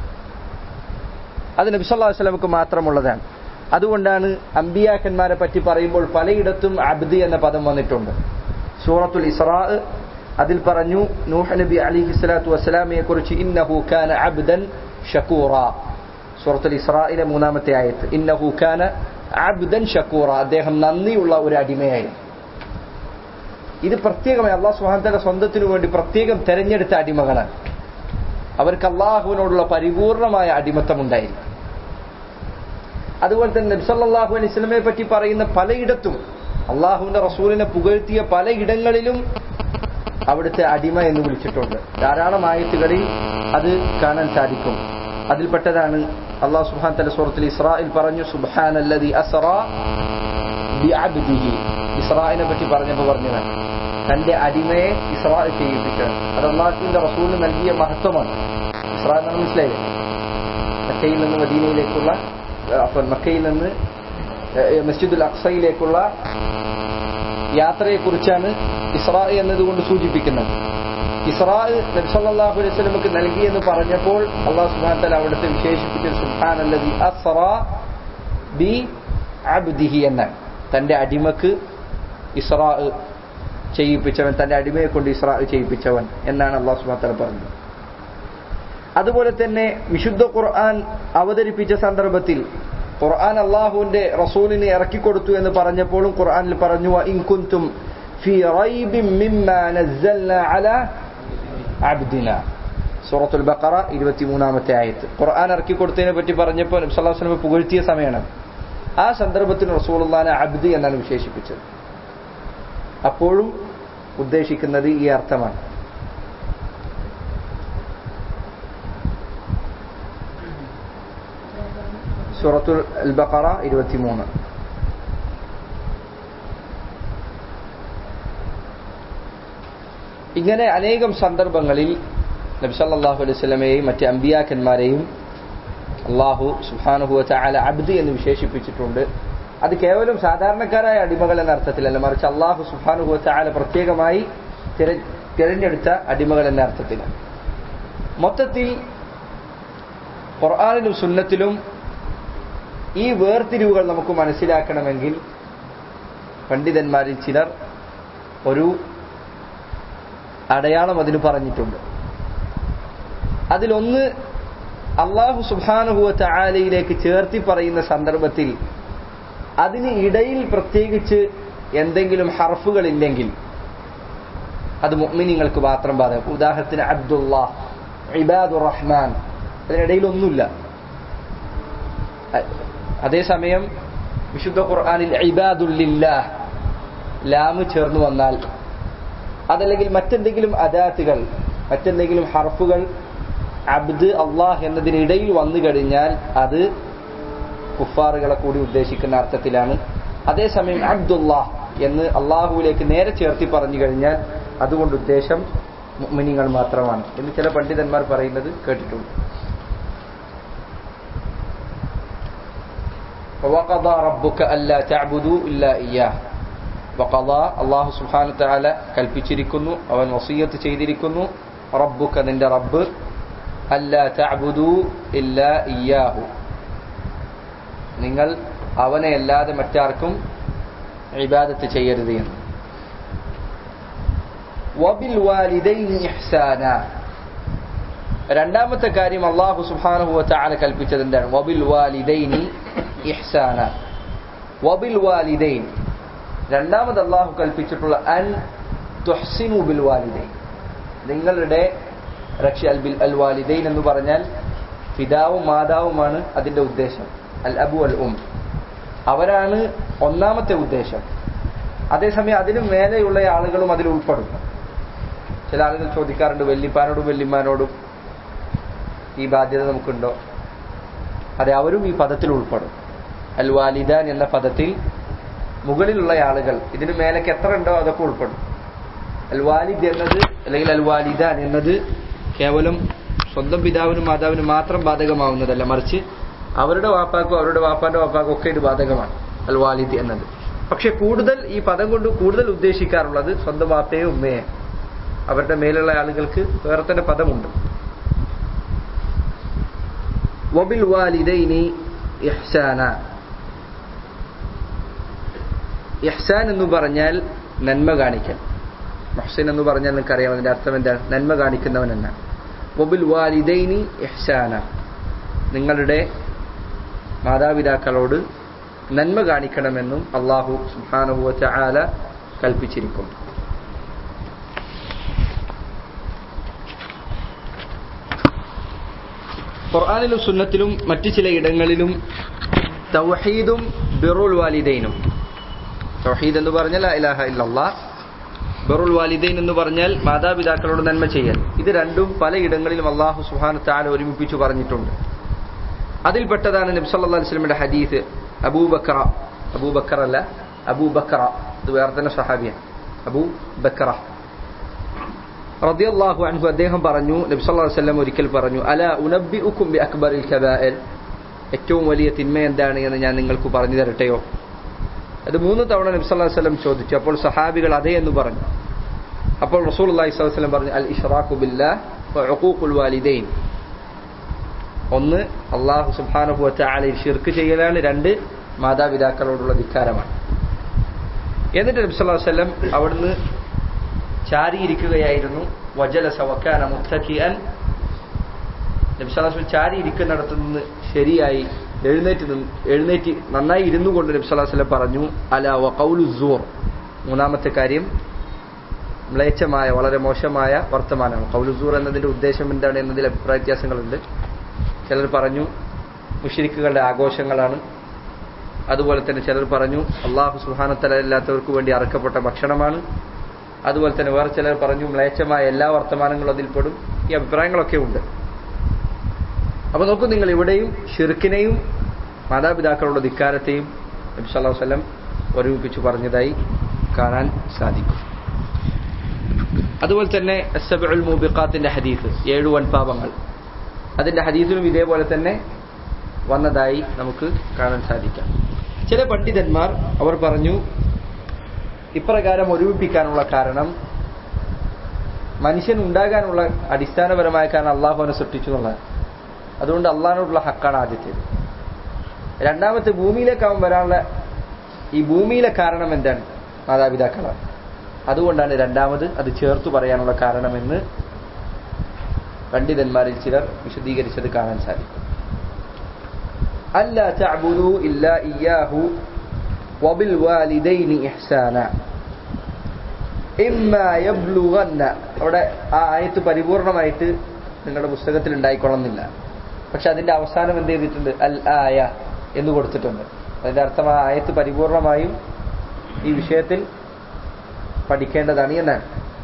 അത് നബി സല്ലാഹു വസ്ലമക്ക് മാത്രമുള്ളതാണ് അതുകൊണ്ടാണ് അമ്പിയാക്കന്മാരെ പറ്റി പറയുമ്പോൾ പലയിടത്തും അബ്ദി എന്ന പദം വന്നിട്ടുണ്ട് സൂറത്തുൽ ഇസ്രാ അതിൽ പറഞ്ഞു നൂഹ് നബി അലിഹി സ്വലാത്തു വസ്സലാമിയെ കുറിച്ച് ഇന്നഹു ഖാന അബ്ദൻ ഷക്കൂറ സൂറത്തുൽ ഇസ്രായിലെ മൂന്നാമത്തെ ആയത്ത് ഇന്നഹു ഖാന അബ്ദൻ ഷക്കൂറ അദ്ദേഹം നന്ദിയുള്ള ഒരു അടിമയായിരുന്നു ഇത് പ്രത്യേകമായി അള്ളാഹു സുഹാന്തന്റെ സ്വന്തത്തിനു വേണ്ടി പ്രത്യേകം തെരഞ്ഞെടുത്ത അടിമകളാണ് അവർക്ക് അള്ളാഹുവിനോടുള്ള പരിപൂർണമായ അടിമത്തം ഉണ്ടായിരുന്നു അതുപോലെ തന്നെ നബ്സല്ലാഹു അലൈഹി സ്വലമെ പറ്റി പറയുന്ന പലയിടത്തും അള്ളാഹുവിന്റെ റസൂലിനെ പുകഴ്ത്തിയ പലയിടങ്ങളിലും അവിടുത്തെ അടിമ എന്ന് വിളിച്ചിട്ടുണ്ട് ധാരാളം ആയത്തുകളിൽ അത് കാണാൻ സാധിക്കും അതിൽപ്പെട്ടതാണ് അള്ളാഹു സുബ്ഹാൻ തല സൂറത്തിൽ ഇസ്രായിൽ പറഞ്ഞു സുബ്ഹാൻ അല്ലദി അസ്റാ ബിഅബ്ദിഹി ഇസ്രായിനെ പറ്റി പറഞ്ഞപ്പോൾ പറഞ്ഞതാണ് തന്റെ അടിമയെ ഇസ്രാ ചെയ്യിപ്പിച്ചത് അത് അള്ളാഹുവിന്റെ റസൂലിന് നൽകിയ മഹത്വമാണ് ഇസ്രാ എന്നാണ് മനസ്സിലായത് മക്കയിൽ നിന്ന് മദീനയിലേക്കുള്ള അപ്പോൾ മക്കയിൽ നിന്ന് മസ്ജിദുൽ അക്സയിലേക്കുള്ള യാത്രയെക്കുറിച്ചാണ് ഇസ്രാ എന്നതുകൊണ്ട് സൂചിപ്പിക്കുന്നത് ഇസ്രാ നബ്സല്ലാഹു അലൈഹി സ്വലമക്ക് നൽകി എന്ന് പറഞ്ഞപ്പോൾ അള്ളാഹു സുബാൻ തല അവിടുത്തെ വിശേഷിപ്പിച്ച സുഹാൻ അല്ലതി അസ്റാ ബി അബ്ദിഹി എന്നാണ് തന്റെ അടിമക്ക് ഇസ്രാ ചെയ്യിപ്പിച്ചവൻ തന്റെ അടിമയെ കൊണ്ട് ഇസ്രാ ചെയ്യിപ്പിച്ചവൻ എന്നാണ് അള്ളാഹു സുബാൻ തല പറഞ്ഞത് അതുപോലെ തന്നെ വിശുദ്ധ ഖുർആൻ അവതരിപ്പിച്ച സന്ദർഭത്തിൽ ഖുർആൻ അള്ളാഹുവിന്റെ റസൂലിന് ഇറക്കിക്കൊടുത്തു എന്ന് പറഞ്ഞപ്പോഴും ഖുർആനിൽ പറഞ്ഞു ഇൻകുന്തും ഫി റൈബിൻ മിമ്മാ നസ്സൽന അലാ അബ്ദിന സൂറത്തുൽ ബഖറ 23ാമത്തെ ആയത്ത് ഖുർആൻ ഇറക്കി കൊടുത്തതിനെ പറ്റി പറഞ്ഞപ്പോൾ നബി സല്ലല്ലാഹു അലൈഹി വസല്ലം പുകഴ്ത്തിയ സമയമാണ് ആ സന്ദർഭത്തിൽ റസൂലുള്ളാഹിനെ അബ്ദി എന്നാണ് വിശേഷിപ്പിച്ചത് അപ്പോഴും ഉദ്ദേശിക്കുന്നത് ഈ അർത്ഥമാണ് സൂറത്തുൽ അൽ ബഖറ 23 ഇങ്ങനെ അനേകം സന്ദർഭങ്ങളിൽ നബി സല്ലല്ലാഹു അലൈഹി വസല്ലമയെയും മറ്റ് അമ്പിയാക്കന്മാരെയും അള്ളാഹു സുബ്ഹാനഹു തആല അബ്ദി എന്ന് വിശേഷിപ്പിച്ചിട്ടുണ്ട് അത് കേവലം സാധാരണക്കാരായ അടിമകൾ എന്ന അർത്ഥത്തിലല്ല മറിച്ച് അള്ളാഹു സുബ്ഹാനഹു തആല പ്രത്യേകമായി തിരഞ്ഞെടുത്ത അടിമകൾ എന്ന അർത്ഥത്തിലാണ് മൊത്തത്തിൽ ഖുർആാനിലും സുന്നത്തിലും ഈ വേർതിരിവുകൾ നമുക്ക് മനസ്സിലാക്കണമെങ്കിൽ പണ്ഡിതന്മാരിൽ ചിലർ ഒരു അടയാളം അതിന് പറഞ്ഞിട്ടുണ്ട് അതിലൊന്ന് അള്ളാഹു സുബാനുഹുവ ചായാലയിലേക്ക് ചേർത്തി പറയുന്ന സന്ദർഭത്തിൽ അതിന് ഇടയിൽ പ്രത്യേകിച്ച് എന്തെങ്കിലും ഹർഫുകൾ ഇല്ലെങ്കിൽ അത് മുഅ്മിനീങ്ങൾക്ക് മാത്രം ബാധകം ഉദാഹരണത്തിന് അബ്ദുള്ള ഇബാദുർ റഹ്മാൻ അതിനിടയിൽ ഒന്നുമില്ല അ- അതേസമയം വിശുദ്ധ ഖുർആനിൽ ഇബാദുല്ലില്ലാഹ് ലാമ് ചേർന്ന് വന്നാൽ അതല്ലെങ്കിൽ മറ്റെന്തെങ്കിലും അദാത്തുകൾ മറ്റെന്തെങ്കിലും ഹർഫുകൾ അബ്ദ് അള്ളാഹ് എന്നതിനിടയിൽ വന്നു കഴിഞ്ഞാൽ അത് കുഫാറുകളെ കൂടി ഉദ്ദേശിക്കുന്ന അർത്ഥത്തിലാണ് അതേസമയം അബ്ദുല്ലാഹ് എന്ന് അള്ളാഹുവിലേക്ക് നേരെ ചേർത്തി പറഞ്ഞു കഴിഞ്ഞാൽ അതുകൊണ്ട് ഉദ്ദേശം മുഅ്മിനീങ്ങൾ മാത്രമാണ് എന്ന് ചില പണ്ഡിതന്മാർ പറയുന്നത് കേട്ടിട്ടുണ്ട് وقضى ربك ألا تعبدوا إلا إياه وقضى അള്ളാഹു സുബ്ഹാനഹു തആല കൽപ്പിച്ചിരിക്കുന്നു അവൻ വസിയത്ത് ചെയ്തിരിക്കുന്നു റബ്ബുക നിന്റെ റബ്ബ് അല്ലാ തഅബുദു ഇല്ലാ ഇയ്യാഹു നിങ്ങൾ അവനെ അല്ലാതെ മറ്റാർക്കും ഇബാദത്ത് ചെയ്യരുത് എന്ന് വബിൽ വാലിദൈനി ഇഹ്സാന രണ്ടാമത്തെ കാര്യം അള്ളാഹു സുബ്ഹാനഹു വതആല കൽപ്പിച്ചത് എന്താണ് വബിൽ വാലിദൈനി ഇഹ്സാന വബിൽ വാലിദൈൻ രണ്ടാമത് അള്ളാഹു കൽപ്പിച്ചിട്ടുള്ള അൻ തുഹ്സിനു ബിൽ വാലിദൈൻ നിങ്ങളുടെ രക്ഷ അൽ ബിൽ അൽ വാലിദൈൻ എന്ന് പറഞ്ഞാൽ പിതാവും മാതാവുമാണ് അതിന്റെ ഉദ്ദേശം അൽ അബു അൽ ഉം അവരാണ് ഒന്നാമത്തെ ഉദ്ദേശം അതേസമയം അതിനു മേലെയുള്ള ആളുകളും അതിൽ ഉൾപ്പെടും ചില ആളുകൾ ചോദിക്കാറുണ്ട് വെല്ലിപ്പാനോടും വെല്ലിമാനോടും ഈ ബാധ്യത നമുക്കുണ്ടോ അതെ അവരും ഈ പദത്തിൽ ഉൾപ്പെടും അൽ വാലിദാൻ എന്ന പദത്തിൽ മുകളിലുള്ള ആളുകൾ ഇതിന് മേലേക്ക് എത്ര ഉണ്ടോ അതൊക്കെ ഉൾപ്പെടും അൽ വാലിദ് എന്നത് അല്ലെങ്കിൽ അൽ വാലിദാൻ എന്നത് കേവലം സ്വന്തം പിതാവിനും മാതാവിനും മാത്രം ബാധകമാവുന്നതല്ല മറിച്ച് അവരുടെ വാപ്പാക്കും അവരുടെ വാപ്പാന്റെ വാപ്പാക്കും ഒക്കെ ഇത് ബാധകമാണ് അൽ വാലിദ് എന്നത് പക്ഷെ കൂടുതൽ ഈ പദം കൊണ്ട് കൂടുതൽ ഉദ്ദേശിക്കാറുള്ളത് സ്വന്തം വാപ്പയെ ഉമ്മയെ അവരുടെ മേലുള്ള ആളുകൾക്ക് വേറെ തന്നെ പദമുണ്ട് വബിൽ വാലിദൈനി ഇഹ്സാന ഇഹ്സാൻ എന്ന് പറഞ്ഞാൽ നന്മ കാണിക്കൽ മുഹ്സിൻ എന്ന് പറഞ്ഞാൽ നിങ്ങൾക്കറിയാം അതിന്റെ അർത്ഥം എന്താണ് നന്മ കാണിക്കുന്നവൻ എന്നാണ് വബിൽ വാലിദൈനി ഇഹ്സാന നിങ്ങളുടെ മാതാപിതാക്കളോട് നന്മ കാണിക്കണമെന്നും അള്ളാഹു സുബ്ഹാനഹു ആല കൽപ്പിച്ചിരിക്കുന്നു ഖുർആാനിലും സുന്നത്തിലും മറ്റു ചില ഇടങ്ങളിലും തൗഹീദും ബിറുൽ വാലിദൈനും തൗഹീദ് എന്ന് പറഞ്ഞാൽ ലാ ഇലാഹ ഇല്ലല്ലാ ബിറുൽ വാലിദൈൻ എന്ന് പറഞ്ഞാൽ മാതാപിതാക്കളോട് നന്മ ചെയ്യൽ ഇത് രണ്ടും പലയിടങ്ങളിലും അള്ളാഹു സുഹാന താല ഒരുമിപ്പിച്ചു പറഞ്ഞിട്ടുണ്ട് അതിൽപ്പെട്ടതാണ് നബി സല്ലല്ലാഹു അലൈഹി വസല്ലമയുടെ ഹദീസ് അബൂബക്കറ അബൂബക്കർ അല്ല അബൂബക്കറ ഇത് വേറെ തന്നെ സഹാബിയാണ് അബൂ ബക്കറ റളിയല്ലാഹു അൻഹു അദ്ദേഹം പറഞ്ഞു നബി സല്ലല്ലാഹു അലൈഹി വസല്ലം ഒരിക്കൽ പറഞ്ഞു അല ഉനബ്ബിഉക്കും ബി അക്ബറിൽ കബാഇർ ഏറ്റവും വലിയ തിന്മ എന്താണ് എന്ന് ഞാൻ നിങ്ങൾക്ക് പറഞ്ഞു തരട്ടെയോ അത് മൂന്ന് തവണ നബി സല്ലല്ലാഹു അലൈഹി വസല്ലം ചോദിച്ചു അപ്പോൾ സഹാബികൾ അതെ എന്ന് പറഞ്ഞു അപ്പോൾ റസൂലുള്ളാഹി സ്വല്ലല്ലാഹു അലൈഹി വസല്ലം പറഞ്ഞു അൽ ഇഷ്റാഖു ബില്ലാഹ് വ ഉഖൂഖുൽ വാലിദൈൻ ഒന്ന് അള്ളാഹു സുബ്ഹാനഹു വതആലയിൽ ഷിർക്ക് ചെയ്യലാണ് രണ്ട് മാതാപിതാക്കളോടുള്ള ധിക്കാരമാണ് എന്നിട്ട് നബി സല്ലല്ലാഹു അലൈഹി വസല്ലം അവിടുന്ന് ചാരിയിരിക്കുകയായിരുന്നു വജലസ വക്കാന മുത്തഖിഅൻ നബി സല്ലല്ലാഹു അലൈഹി വസല്ലം ചാരിയിരിക്കുന്നിടത്ത് നിന്ന് ശരിയായി എഴുന്നേറ്റ് നിന്ന് എഴുന്നേറ്റ് നന്നായി ഇരുന്നു കൊണ്ട് നബി സല്ലല്ലാഹു അലൈഹി വസല്ലം പറഞ്ഞു അല വ ഖൗലു സൂർ മൂന്നാമത്തെ കാര്യം മ്ലേച്ഛമായ വളരെ മോശമായ വർത്തമാനമാണ് കൗലുസൂർ എന്നതിന്റെ ഉദ്ദേശം എന്താണ് എന്നതിൽ അഭിപ്രായ വ്യത്യാസങ്ങളുണ്ട് ചിലർ പറഞ്ഞു മുഷിരിക്കുകളുടെ ആഘോഷങ്ങളാണ് അതുപോലെ തന്നെ ചിലർ പറഞ്ഞു അള്ളാഹു സുഹാനത്തല ഇല്ലാത്തവർക്ക് വേണ്ടി അറക്കപ്പെട്ട ഭക്ഷണമാണ് അതുപോലെ തന്നെ വേറെ ചിലർ പറഞ്ഞു മ്ലേച്ഛമായ എല്ലാ വർത്തമാനങ്ങളും അതിൽപ്പെടും ഈ അഭിപ്രായങ്ങളൊക്കെ ഉണ്ട് അപ്പൊ നോക്കൂ നിങ്ങൾ ഇവിടെയും ഷിർക്കിനെയും മാതാപിതാക്കളുടെ ധിക്കാരത്തെയും നബി സല്ലല്ലാഹു അലൈഹി വസല്ലം ഒരുമിപ്പിച്ച് പറഞ്ഞതായി കാണാൻ സാധിക്കും അതുപോലെ തന്നെ അസ്സബുൽ മൂബിഖാത്തിന്റെ ഹദീസ് ഏഴ് വൻപാപങ്ങൾ അതിന്റെ ഹദീസിലും ഇതേപോലെ തന്നെ വന്നതായി നമുക്ക് കാണാൻ സാധിക്കാം ചില പണ്ഡിതന്മാർ അവർ പറഞ്ഞു ഇപ്രകാരം ഒരുമിപ്പിക്കാനുള്ള കാരണം മനുഷ്യൻ ഉണ്ടാകാനുള്ള അടിസ്ഥാനപരമായ കാരണം അള്ളാഹുവിനെ സൃഷ്ടിച്ചു എന്നുള്ളതാണ് അതുകൊണ്ട് അള്ളാഹിനോടുള്ള ഹക്കാണ് ആദ്യത്തേത് രണ്ടാമത്തെ ഭൂമിയിലേക്ക് അവൻ വരാനുള്ള ഈ ഭൂമിയിലെ കാരണം എന്താണ് മാതാപിതാക്കളാണ് അതുകൊണ്ടാണ് രണ്ടാമത് അത് ചേർത്തു പറയാനുള്ള കാരണമെന്ന് പണ്ഡിതന്മാരിൽ ചിലർ വിശദീകരിച്ചത് കാണാൻ സാധിക്കും അല്ല തഅബുദു ഇല്ലാ ഇയ്യാഹു വബിൽ വാലിദൈനി ഇഹ്സാന ഇമ്മ യബ്ലുഗന്ന അവിടെ ആ ആയത്ത് പരിപൂർണമായിട്ട് നിങ്ങളുടെ പുസ്തകത്തിൽ ഉണ്ടായിക്കൊള്ളുന്നില്ല പക്ഷെ അതിന്റെ അവസാനം എന്ത് ചെയ്തിട്ടുണ്ട് അൽ ആയ എന്ന് കൊടുത്തിട്ടുണ്ട് അതിന്റെ അർത്ഥം ആ ആയത്ത് പരിപൂർണമായും ഈ വിഷയത്തിൽ പഠിക്കേണ്ടതാണ് എന്നാണ്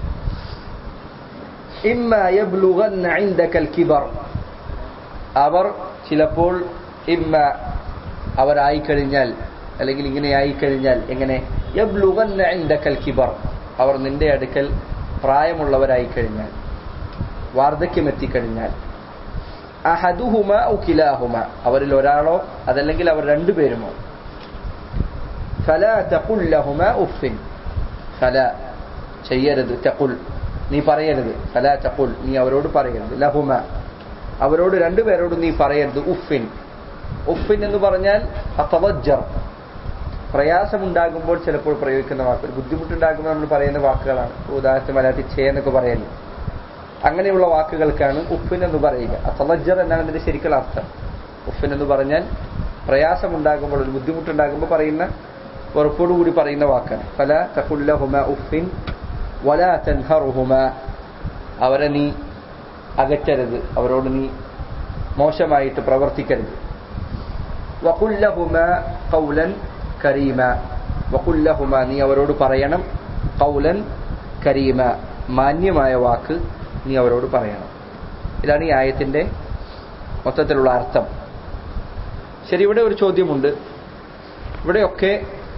ഇമ്മ യബ്ലുഗന്ന ഇൻദകൽ കിബർ അവർ ചിലപ്പോൾ ഇമ്മ അവരായിക്കഴിഞ്ഞാൽ അല്ലെങ്കിൽ ഇങ്ങനെ ആയിക്കഴിഞ്ഞാൽ എങ്ങനെ യബ്ലുഗന്ന ഇൻദകൽ കിബർ അവർ നിന്റെ അടുക്കൽ പ്രായമുള്ളവരായി കഴിഞ്ഞാൽ വാർദ്ധക്യം എത്തിക്കഴിഞ്ഞാൽ അഹദുഹുമ ഉക്കിലാഹുമ അവരിൽ ഒരാളോ അതല്ലെങ്കിൽ അവർ രണ്ടുപേരുമോ ഫല തഖുല്ലഹുമ ഉഫിൻ ഫല ചെയ്യരുത് തഖുൽ നീ പറയരുത് ഫല തഖുൽ നീ അവരോട് പറയരുത് ലഹുമ അവരോട് രണ്ടുപേരോട് നീ പറയരുത് ഉഫിൻ ഉഫിൻ എന്ന് പറഞ്ഞാൽ അത്തവജ്ജർ പ്രയാസമുണ്ടാകുമ്പോൾ ചിലപ്പോൾ പ്രയോഗിക്കുന്ന വാക്കുകൾ ബുദ്ധിമുട്ടുണ്ടാകുമ്പോൾ നമ്മൾ പറയുന്ന വാക്കുകളാണ് ഉദാഹരണത്തിന് മലയാളത്തിൽ ചേ എന്നൊക്കെ പറയുന്നു അങ്ങനെയുള്ള വാക്കുകൾക്കാണ് ഉഫിൻ എന്ന് പറയുക അത്തവജ്ജർ എന്നാണ് അതിന്റെ ശരിക്കുള്ള അർത്ഥം ഉഫിൻ എന്ന് പറഞ്ഞാൽ പ്രയാസമുണ്ടാകുമ്പോൾ ഒരു ബുദ്ധിമുട്ടുണ്ടാകുമ്പോൾ പറയുന്ന ഉറപ്പോടുകൂടി പറയുന്ന വാക്കാണ് പല തഹുല്ലഹുമ ഉഫിൻ വല തൻഹറുഹുമ അവരെ നീ അകറ്റരുത് അവരോട് നീ മോശമായിട്ട് പ്രവർത്തിക്കരുത് വകുല്ലഹുമ കൗലൻ കരീമ വകുല്ലഹുമ നീ അവരോട് പറയണം കൗലൻ കരീമ മാന്യമായ വാക്ക് നീ അവരോട് പറയണം ഇതാണ് ഈ ആയത്തിന്റെ മൊത്തത്തിലുള്ള അർത്ഥം ശരി ഇവിടെ ഒരു ചോദ്യമുണ്ട് ഇവിടെയൊക്കെ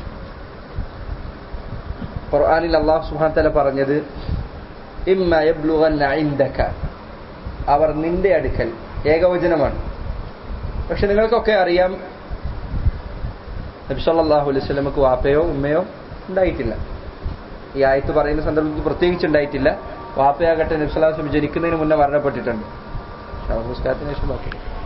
ഖുർആനിൽ അള്ളാഹു സുഹാൻ തല പറഞ്ഞത് ഇമ്മ യബ്ലുഗന്ന ഇൻദക അവർ നിന്റെ അടുക്കൽ ഏകവചനമാണ് പക്ഷെ നിങ്ങൾക്കൊക്കെ അറിയാം നബി സല്ലല്ലാഹു അലൈഹി വസല്ലമക്ക് വാപ്പയോ ഉമ്മയോ ഉണ്ടായിട്ടില്ല ഈ ആയത്ത് പറയുന്ന സന്ദർഭത്തിൽ പ്രത്യേകിച്ച് ഉണ്ടായിട്ടില്ല വാപ്പയാകട്ടെ നബി സല്ലല്ലാഹു അലൈഹി വസല്ലം ജനിക്കുന്നതിന് മുന്നേ മരണപ്പെട്ടിട്ടുണ്ട് ശവസംസ്കാരത്തിന് ശേഷം ബാക്കി